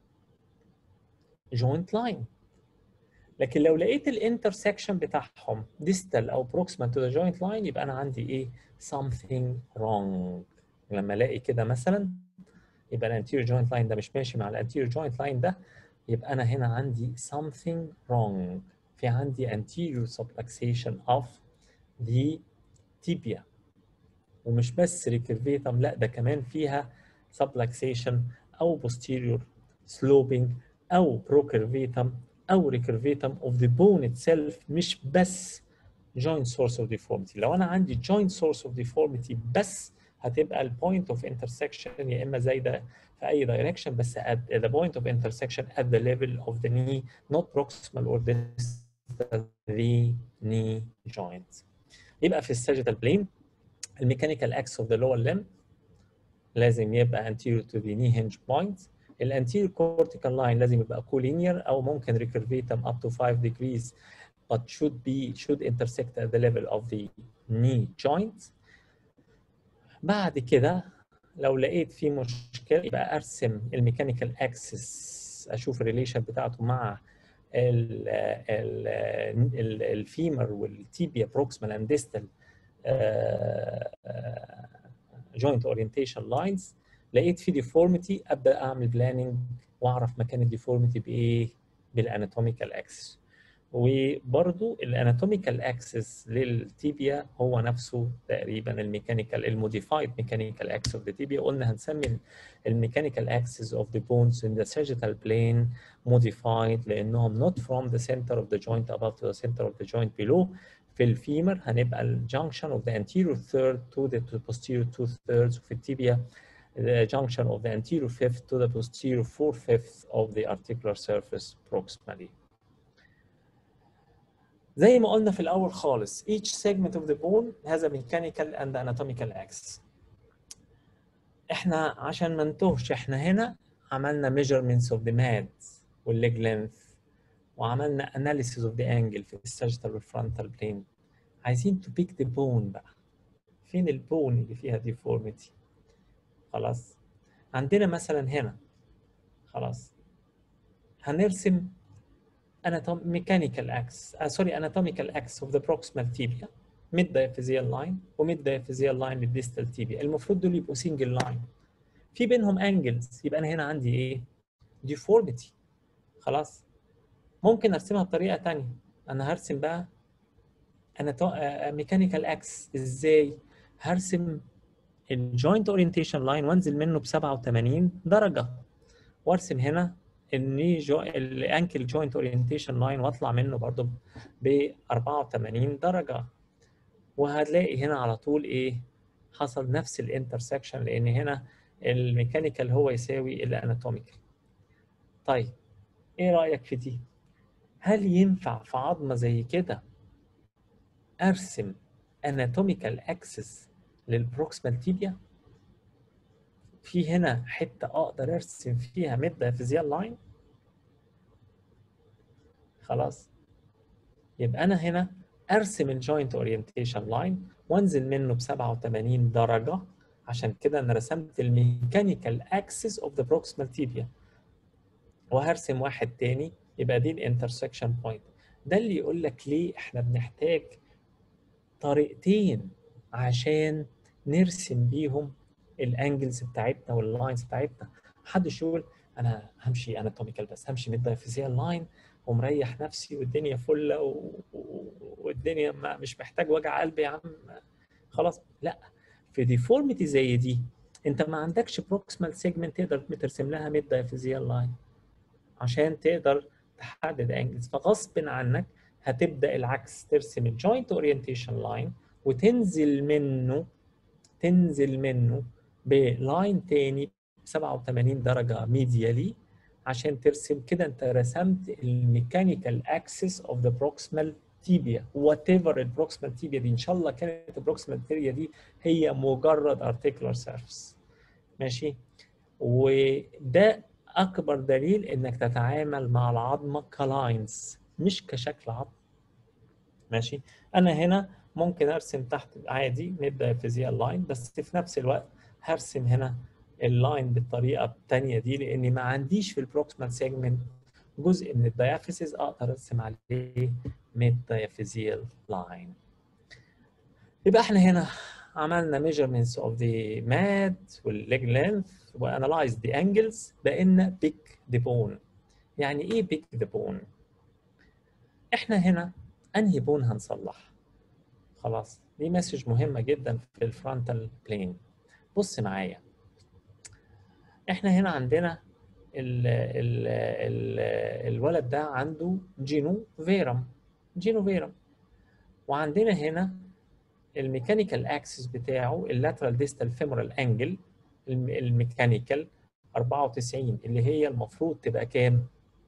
joint line لكن لو لقيت الانترسكشن بتاعهم distal او proximal to the joint line يبقى انا عندي ايه؟ something wrong لما الاقي كده مثلا يبقى الانتيريور جوينت لاين ده مش ماشي مع الانتيريور جوينت لاين ده يبقى انا هنا عندي something wrong في عندي anterior subluxation of the tibia ومش بس ريكيرفيتم لا ده كمان فيها subluxation او posterior sloping او procurvatum او ريكيرفيتم of the bone itself مش بس joint source of deformity لو انا عندي joint source of deformity بس هتبقى البوينت اوف انترسكشن يا اما زايده في اي دايركشن بس at the point of intersection at the level of the knee not proximal or distal the knee joint يبقى في الساجيتال بلين الميكانيكال اكس اوف ذا lower limb لازم يبقى anterior to the knee hinge point الانتيريور cortical line لازم يبقى collinear او ممكن recurvatum up to 5 degrees but should be should intersect at the level of the knee joint بعد كده لو لقيت في مشكله يبقى ارسم الميكانيكال اكسس اشوف الريليشن بتاعته مع ال ال ال الفيمر والتيبيا بروكسمال اند ديستال جوينت اورينتيشن لاينز لقيت في ديفورميتي ابدا اعمل بلاننج واعرف مكان الديفورميتي بايه بالاناتوميكال اكسس وبرضو الاناتوميكال اكسس للتيبيا هو نفسه تقريبا الميكانيكال الموديفايد ميكانيكال اكسس اوف ذا تيبيا قلنا هنسمي الميكانيكال اكسس اوف ذا بونز in the sagittal plane modified لانهم not from the center of the joint above to the center of the joint below في الفيمر هنبقى الجنكشن of the anterior third to the to posterior two thirds وفي التيبيا the junction of the anterior fifth to the posterior four fifth of the articular surface proximally. زي ما قلنا في الأول خالص each segment of the bone has a mechanical and anatomical axis. احنا عشان ما نتوهش احنا هنا عملنا measurements of the mad والleg length وعملنا analysis of the angle في الساجيتال والفرونتال plane. عايزين to pick the bone بقى. فين البون اللي فيها deformity؟ خلاص عندنا مثلا هنا خلاص هنرسم anatomy mechanical axis uh, sorry anatomical axis of the proximal tibia mid diaphyseal line و mid diaphyseal line للديستال tibia المفروض دول يبقوا single line في بينهم angles يبقى انا هنا عندي ايه deformity خلاص ممكن ارسمها بطريقه ثانيه انا هرسم بقى ميكانيكال اكس ازاي هرسم الجوينت اورينتيشن لاين وانزل منه ب 87 درجه وارسم هنا الني جو الانكل جوينت اورينتيشن لاين واطلع منه برضه ب 84 درجه وهتلاقي هنا على طول ايه حصل نفس الانترسكشن لان هنا الميكانيكال هو يساوي الاناتوميكال طيب ايه رايك في دي هل ينفع في عظمه زي كده ارسم اناتوميكال اكسس للبروكسمال تيبيا في هنا حته اقدر ارسم فيها ميد دايفيزيال لاين خلاص يبقى انا هنا ارسم الجوينت اورينتيشن لاين وانزل منه ب 87 درجه عشان كده انا رسمت الميكانيكال اكسس اوف ذا بروكسمال تيبيا وهرسم واحد تاني يبقى دي الانترسكشن بوينت ده اللي يقول لك ليه احنا بنحتاج طريقتين عشان نرسم بيهم الانجلز بتاعتنا واللاينز بتاعتنا محدش يقول انا همشي اناتوميكال بس همشي ميد دايفيزيال لاين ومريح نفسي والدنيا فله و... والدنيا ما مش محتاج وجع قلب يا عم خلاص لا في ديفورميتي زي دي انت ما عندكش بروكسمال سيجمنت تقدر ترسم لها ميد دايفيزيال لاين عشان تقدر تحدد انجلز فغصب عنك هتبدا العكس ترسم الجوينت اورينتيشن لاين وتنزل منه تنزل منه بلاين تاني 87 درجه ميديالي عشان ترسم كده انت رسمت الميكانيكال اكسس اوف ذا بروكسمال تيبيا وات ايفر البروكسمال تيبيا دي ان شاء الله كانت البروكسمال تيبيا دي هي مجرد ارتيكولار سيرفيس ماشي وده اكبر دليل انك تتعامل مع العظمه كلاينز مش كشكل عظم ماشي انا هنا ممكن ارسم تحت عادي نبدا فيزيال لاين بس في نفس الوقت هرسم هنا اللاين بالطريقه الثانيه دي لاني ما عنديش في البروكسمال سيجمنت جزء من الديافيسيس اقدر ارسم عليه ميد ديافيزيال لاين يبقى احنا هنا عملنا measurements of the mat والleg length وanalyze the angles بقينا pick the bone يعني ايه pick the bone احنا هنا انهي بون هنصلح خلاص دي مسج مهمه جدا في الفرونتال بلين بص معايا احنا هنا عندنا ال ال ال الولد ده عنده جينو فيرم جينو فيرم وعندنا هنا الميكانيكال اكسس بتاعه اللاترال ديستال فيمورال انجل الميكانيكال 94 اللي هي المفروض تبقى كام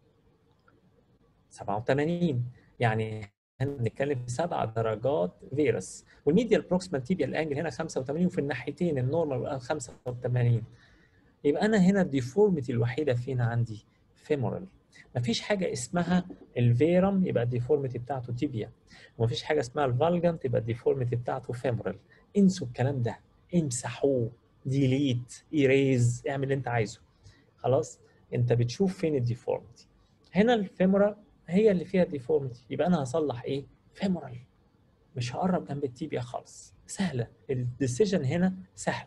87 يعني هنتكلم في سبع درجات فيروس والميديال بروكسيمال تيبيال انجل هنا 85 وفي الناحيتين النورمال بقى 85 يبقى انا هنا الديفورميتي الوحيده فينا عندي فيمورال مفيش حاجه اسمها الفيرم يبقى الديفورميتي بتاعته تيبيا ومفيش حاجه اسمها الفالجم تبقى الديفورميتي بتاعته فيمورال انسوا الكلام ده امسحوه ديليت ايريز اعمل اللي انت عايزه خلاص انت بتشوف فين الديفورميتي هنا الفيمورال هي اللي فيها ديفورميتي يبقى انا هصلح ايه فيمورال مش هقرب جنب التيبيا خالص سهله الديسيجن هنا سهل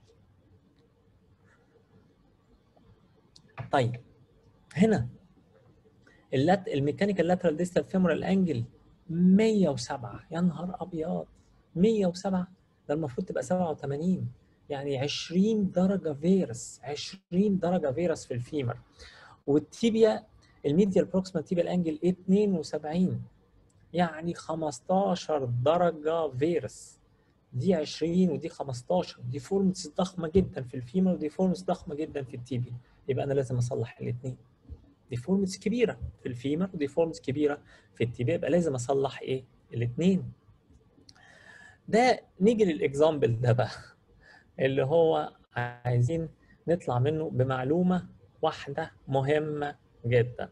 طيب هنا اللات الميكانيكال لاترال ديستال فيمورال انجل 107 يا نهار ابيض 107 ده المفروض تبقى 87 يعني 20 درجه فيروس 20 درجه فيروس في الفيمر والتيبيا الميديال بروكسيمال تيبيال انجل 72 يعني 15 درجه فيروس دي 20 ودي 15 دي فورمز ضخمه جدا في الفيمر ودي فورمز ضخمه جدا في التيبيا يبقى انا لازم اصلح الاثنين ديفورمز كبيره في الفيمر وديفورمز كبيره في التيبيا يبقى لازم اصلح ايه الاثنين ده نيجي للاكزامبل ده بقى اللي هو عايزين نطلع منه بمعلومه واحده مهمه جدا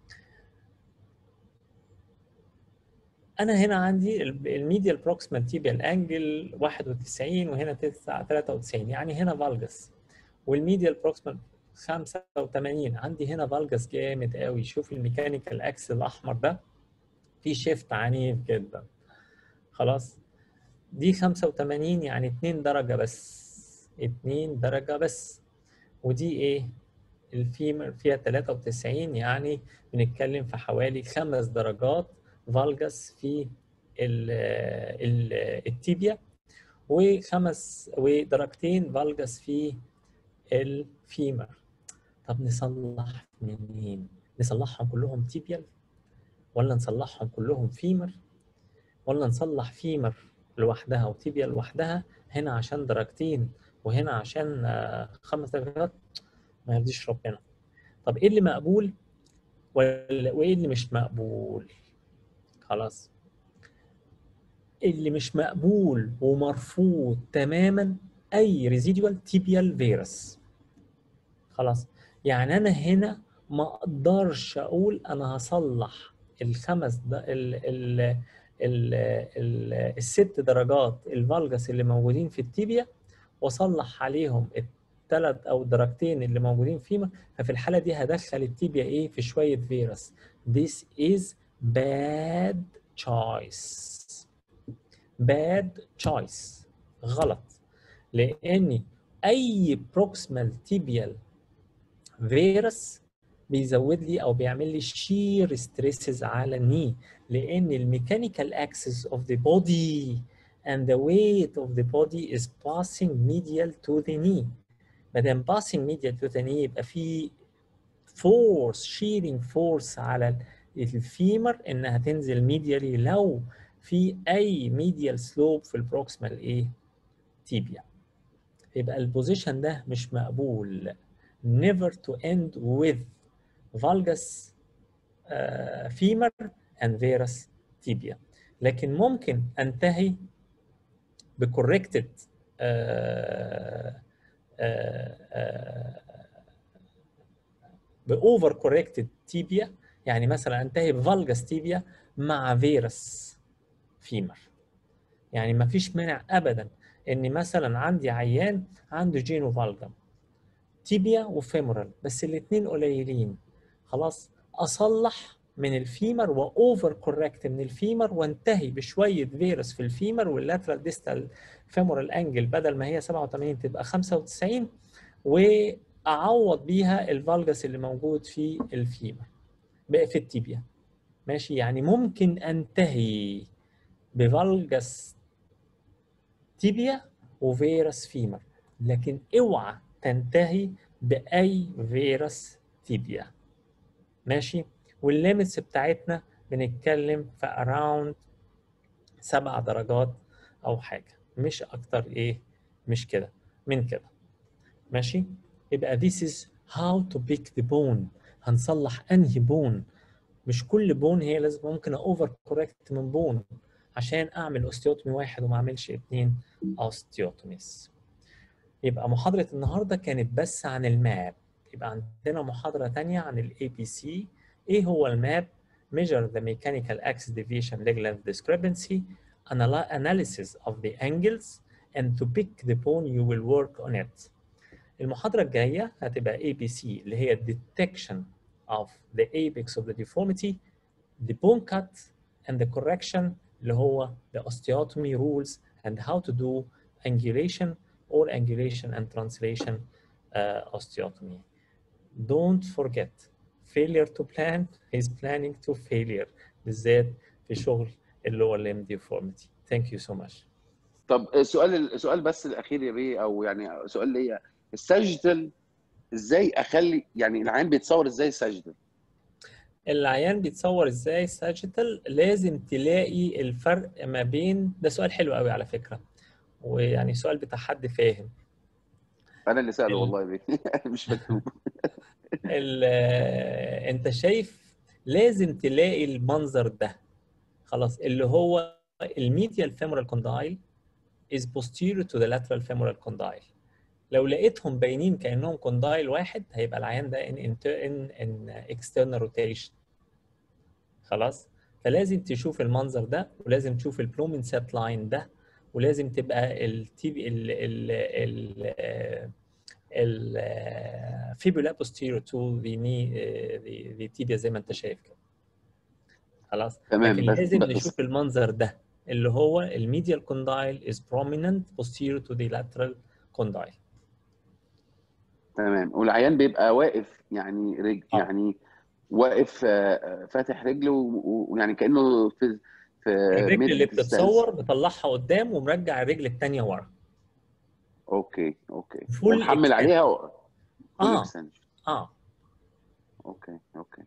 انا هنا عندي الميديال بروكسيمال تيبيال انجل 91 وهنا 93 يعني هنا فالجس والميديال بروكسيمال 85 عندي هنا فالجس جامد قوي شوف الميكانيكال اكس الاحمر ده في شيفت عنيف جدا خلاص دي 85 يعني 2 درجه بس 2 درجه بس ودي ايه الفيمر فيها 93 يعني بنتكلم في حوالي خمس درجات فالجس في ال ال التيبيا وخمس ودرجتين فالجس في الفيمر طب نصلح منين؟ نصلحهم كلهم تيبيال ولا نصلحهم كلهم فيمر ولا نصلح فيمر لوحدها وتيبيال لوحدها هنا عشان درجتين وهنا عشان خمس درجات ما يرضيش ربنا طب ايه اللي مقبول وايه اللي مش مقبول خلاص اللي مش مقبول ومرفوض تماما اي ريزيدوال تيبيال فيروس خلاص يعني انا هنا ما اقدرش اقول انا هصلح الخمس د... ال... ال... ال... ال... الست درجات الفالجس اللي موجودين في التيبيا واصلح عليهم الثلاث او الدرجتين اللي موجودين فيما ففي الحاله دي هدخل التيبيا ايه في شويه فيروس this is bad choice bad choice غلط لان اي proximal tibial فيروس بيزود لي او بيعمل لي shear stresses على الني لان الميكانيكال axis of the body and the weight of the body is passing medial to the knee ما دام passing medial to the knee يبقى في force shearing force على الفيمر انها تنزل ميديالي لو في اي ميديال سلوب في البروكسيمال ايه تيبيا يبقى البوزيشن ده مش مقبول never to end with valgus uh, femur and varus tibia لكن ممكن انتهي بcorrected uh, باوفر كوركتد تيبيا يعني مثلا انتهي بفالجس تيبيا مع فيروس فيمر يعني ما فيش مانع ابدا ان مثلا عندي عيان عنده جينو فالجم تيبيا وفيمورال بس الاثنين قليلين خلاص اصلح من الفيمر واوفر كوركت من الفيمر وانتهي بشويه فيروس في الفيمر واللاترال ديستال فيمورال انجل بدل ما هي 87 تبقى 95 واعوض بيها الفالجس اللي موجود في الفيمر بقى في التيبيا ماشي يعني ممكن انتهي بفالجس تيبيا وفيروس فيمر لكن اوعى تنتهي باي فيروس تيبيا ماشي والليمتس بتاعتنا بنتكلم في اراوند سبع درجات او حاجه مش اكتر ايه مش كده من كده ماشي يبقى this is how to pick the bone هنصلح انهي بون مش كل بون هي لازم ممكن اوفر كوركت من بون عشان اعمل اوستيوتومي واحد وما اعملش اثنين اوستيوتوميز يبقى محاضرة النهارده كانت بس عن الماب يبقى عندنا محاضرة تانية عن الاي بي سي ايه هو الماب measure the mechanical axis deviation leg length discrepancy analysis of the angles and to pick the bone you will work on it المحاضرة الجاية هتبقى ABC اللي هي detection of the apex of the deformity the bone cut and the correction اللي هو the osteotomy rules and how to do angulation or angulation and translation uh, osteotomy. Don't forget failure to plan is planning to failure بالذات في شغل اللور limb deformity. Thank you so much. طب السؤال السؤال بس الاخير يا بيه او يعني سؤال ليا الساجيتال ازاي اخلي يعني العين بيتصور ازاي ساجيتال؟ العيان بيتصور ازاي ساجيتال لازم تلاقي الفرق ما بين ده سؤال حلو قوي على فكره ويعني سؤال بتاع حد فاهم انا اللي ساله والله بيه مش مكتوب انت شايف لازم تلاقي المنظر ده خلاص اللي هو الميديال femoral condyle is posterior to the lateral femoral condyle لو لقيتهم باينين كانهم كوندايل واحد هيبقى العيان ده ان ان ان external rotation خلاص فلازم تشوف المنظر ده ولازم تشوف البلومين سات لاين ده ولازم تبقى التي ال ال ال الفيبولا posterior to the knee the, the tibia زي ما انت شايف كده خلاص تمام لكن بس لازم بس نشوف المنظر ده اللي هو الميديال كوندايل is prominent posterior to the lateral condyle تمام والعيان بيبقى واقف يعني رجل آه. يعني واقف آه، فاتح رجله و- ويعني كانه في في الرجل اللي mid distance. بتتصور بطلعها قدام ومرجع الرجل الثانيه ورا اوكي اوكي Full ومحمل extension. عليها و- full اه extension. اه اوكي اوكي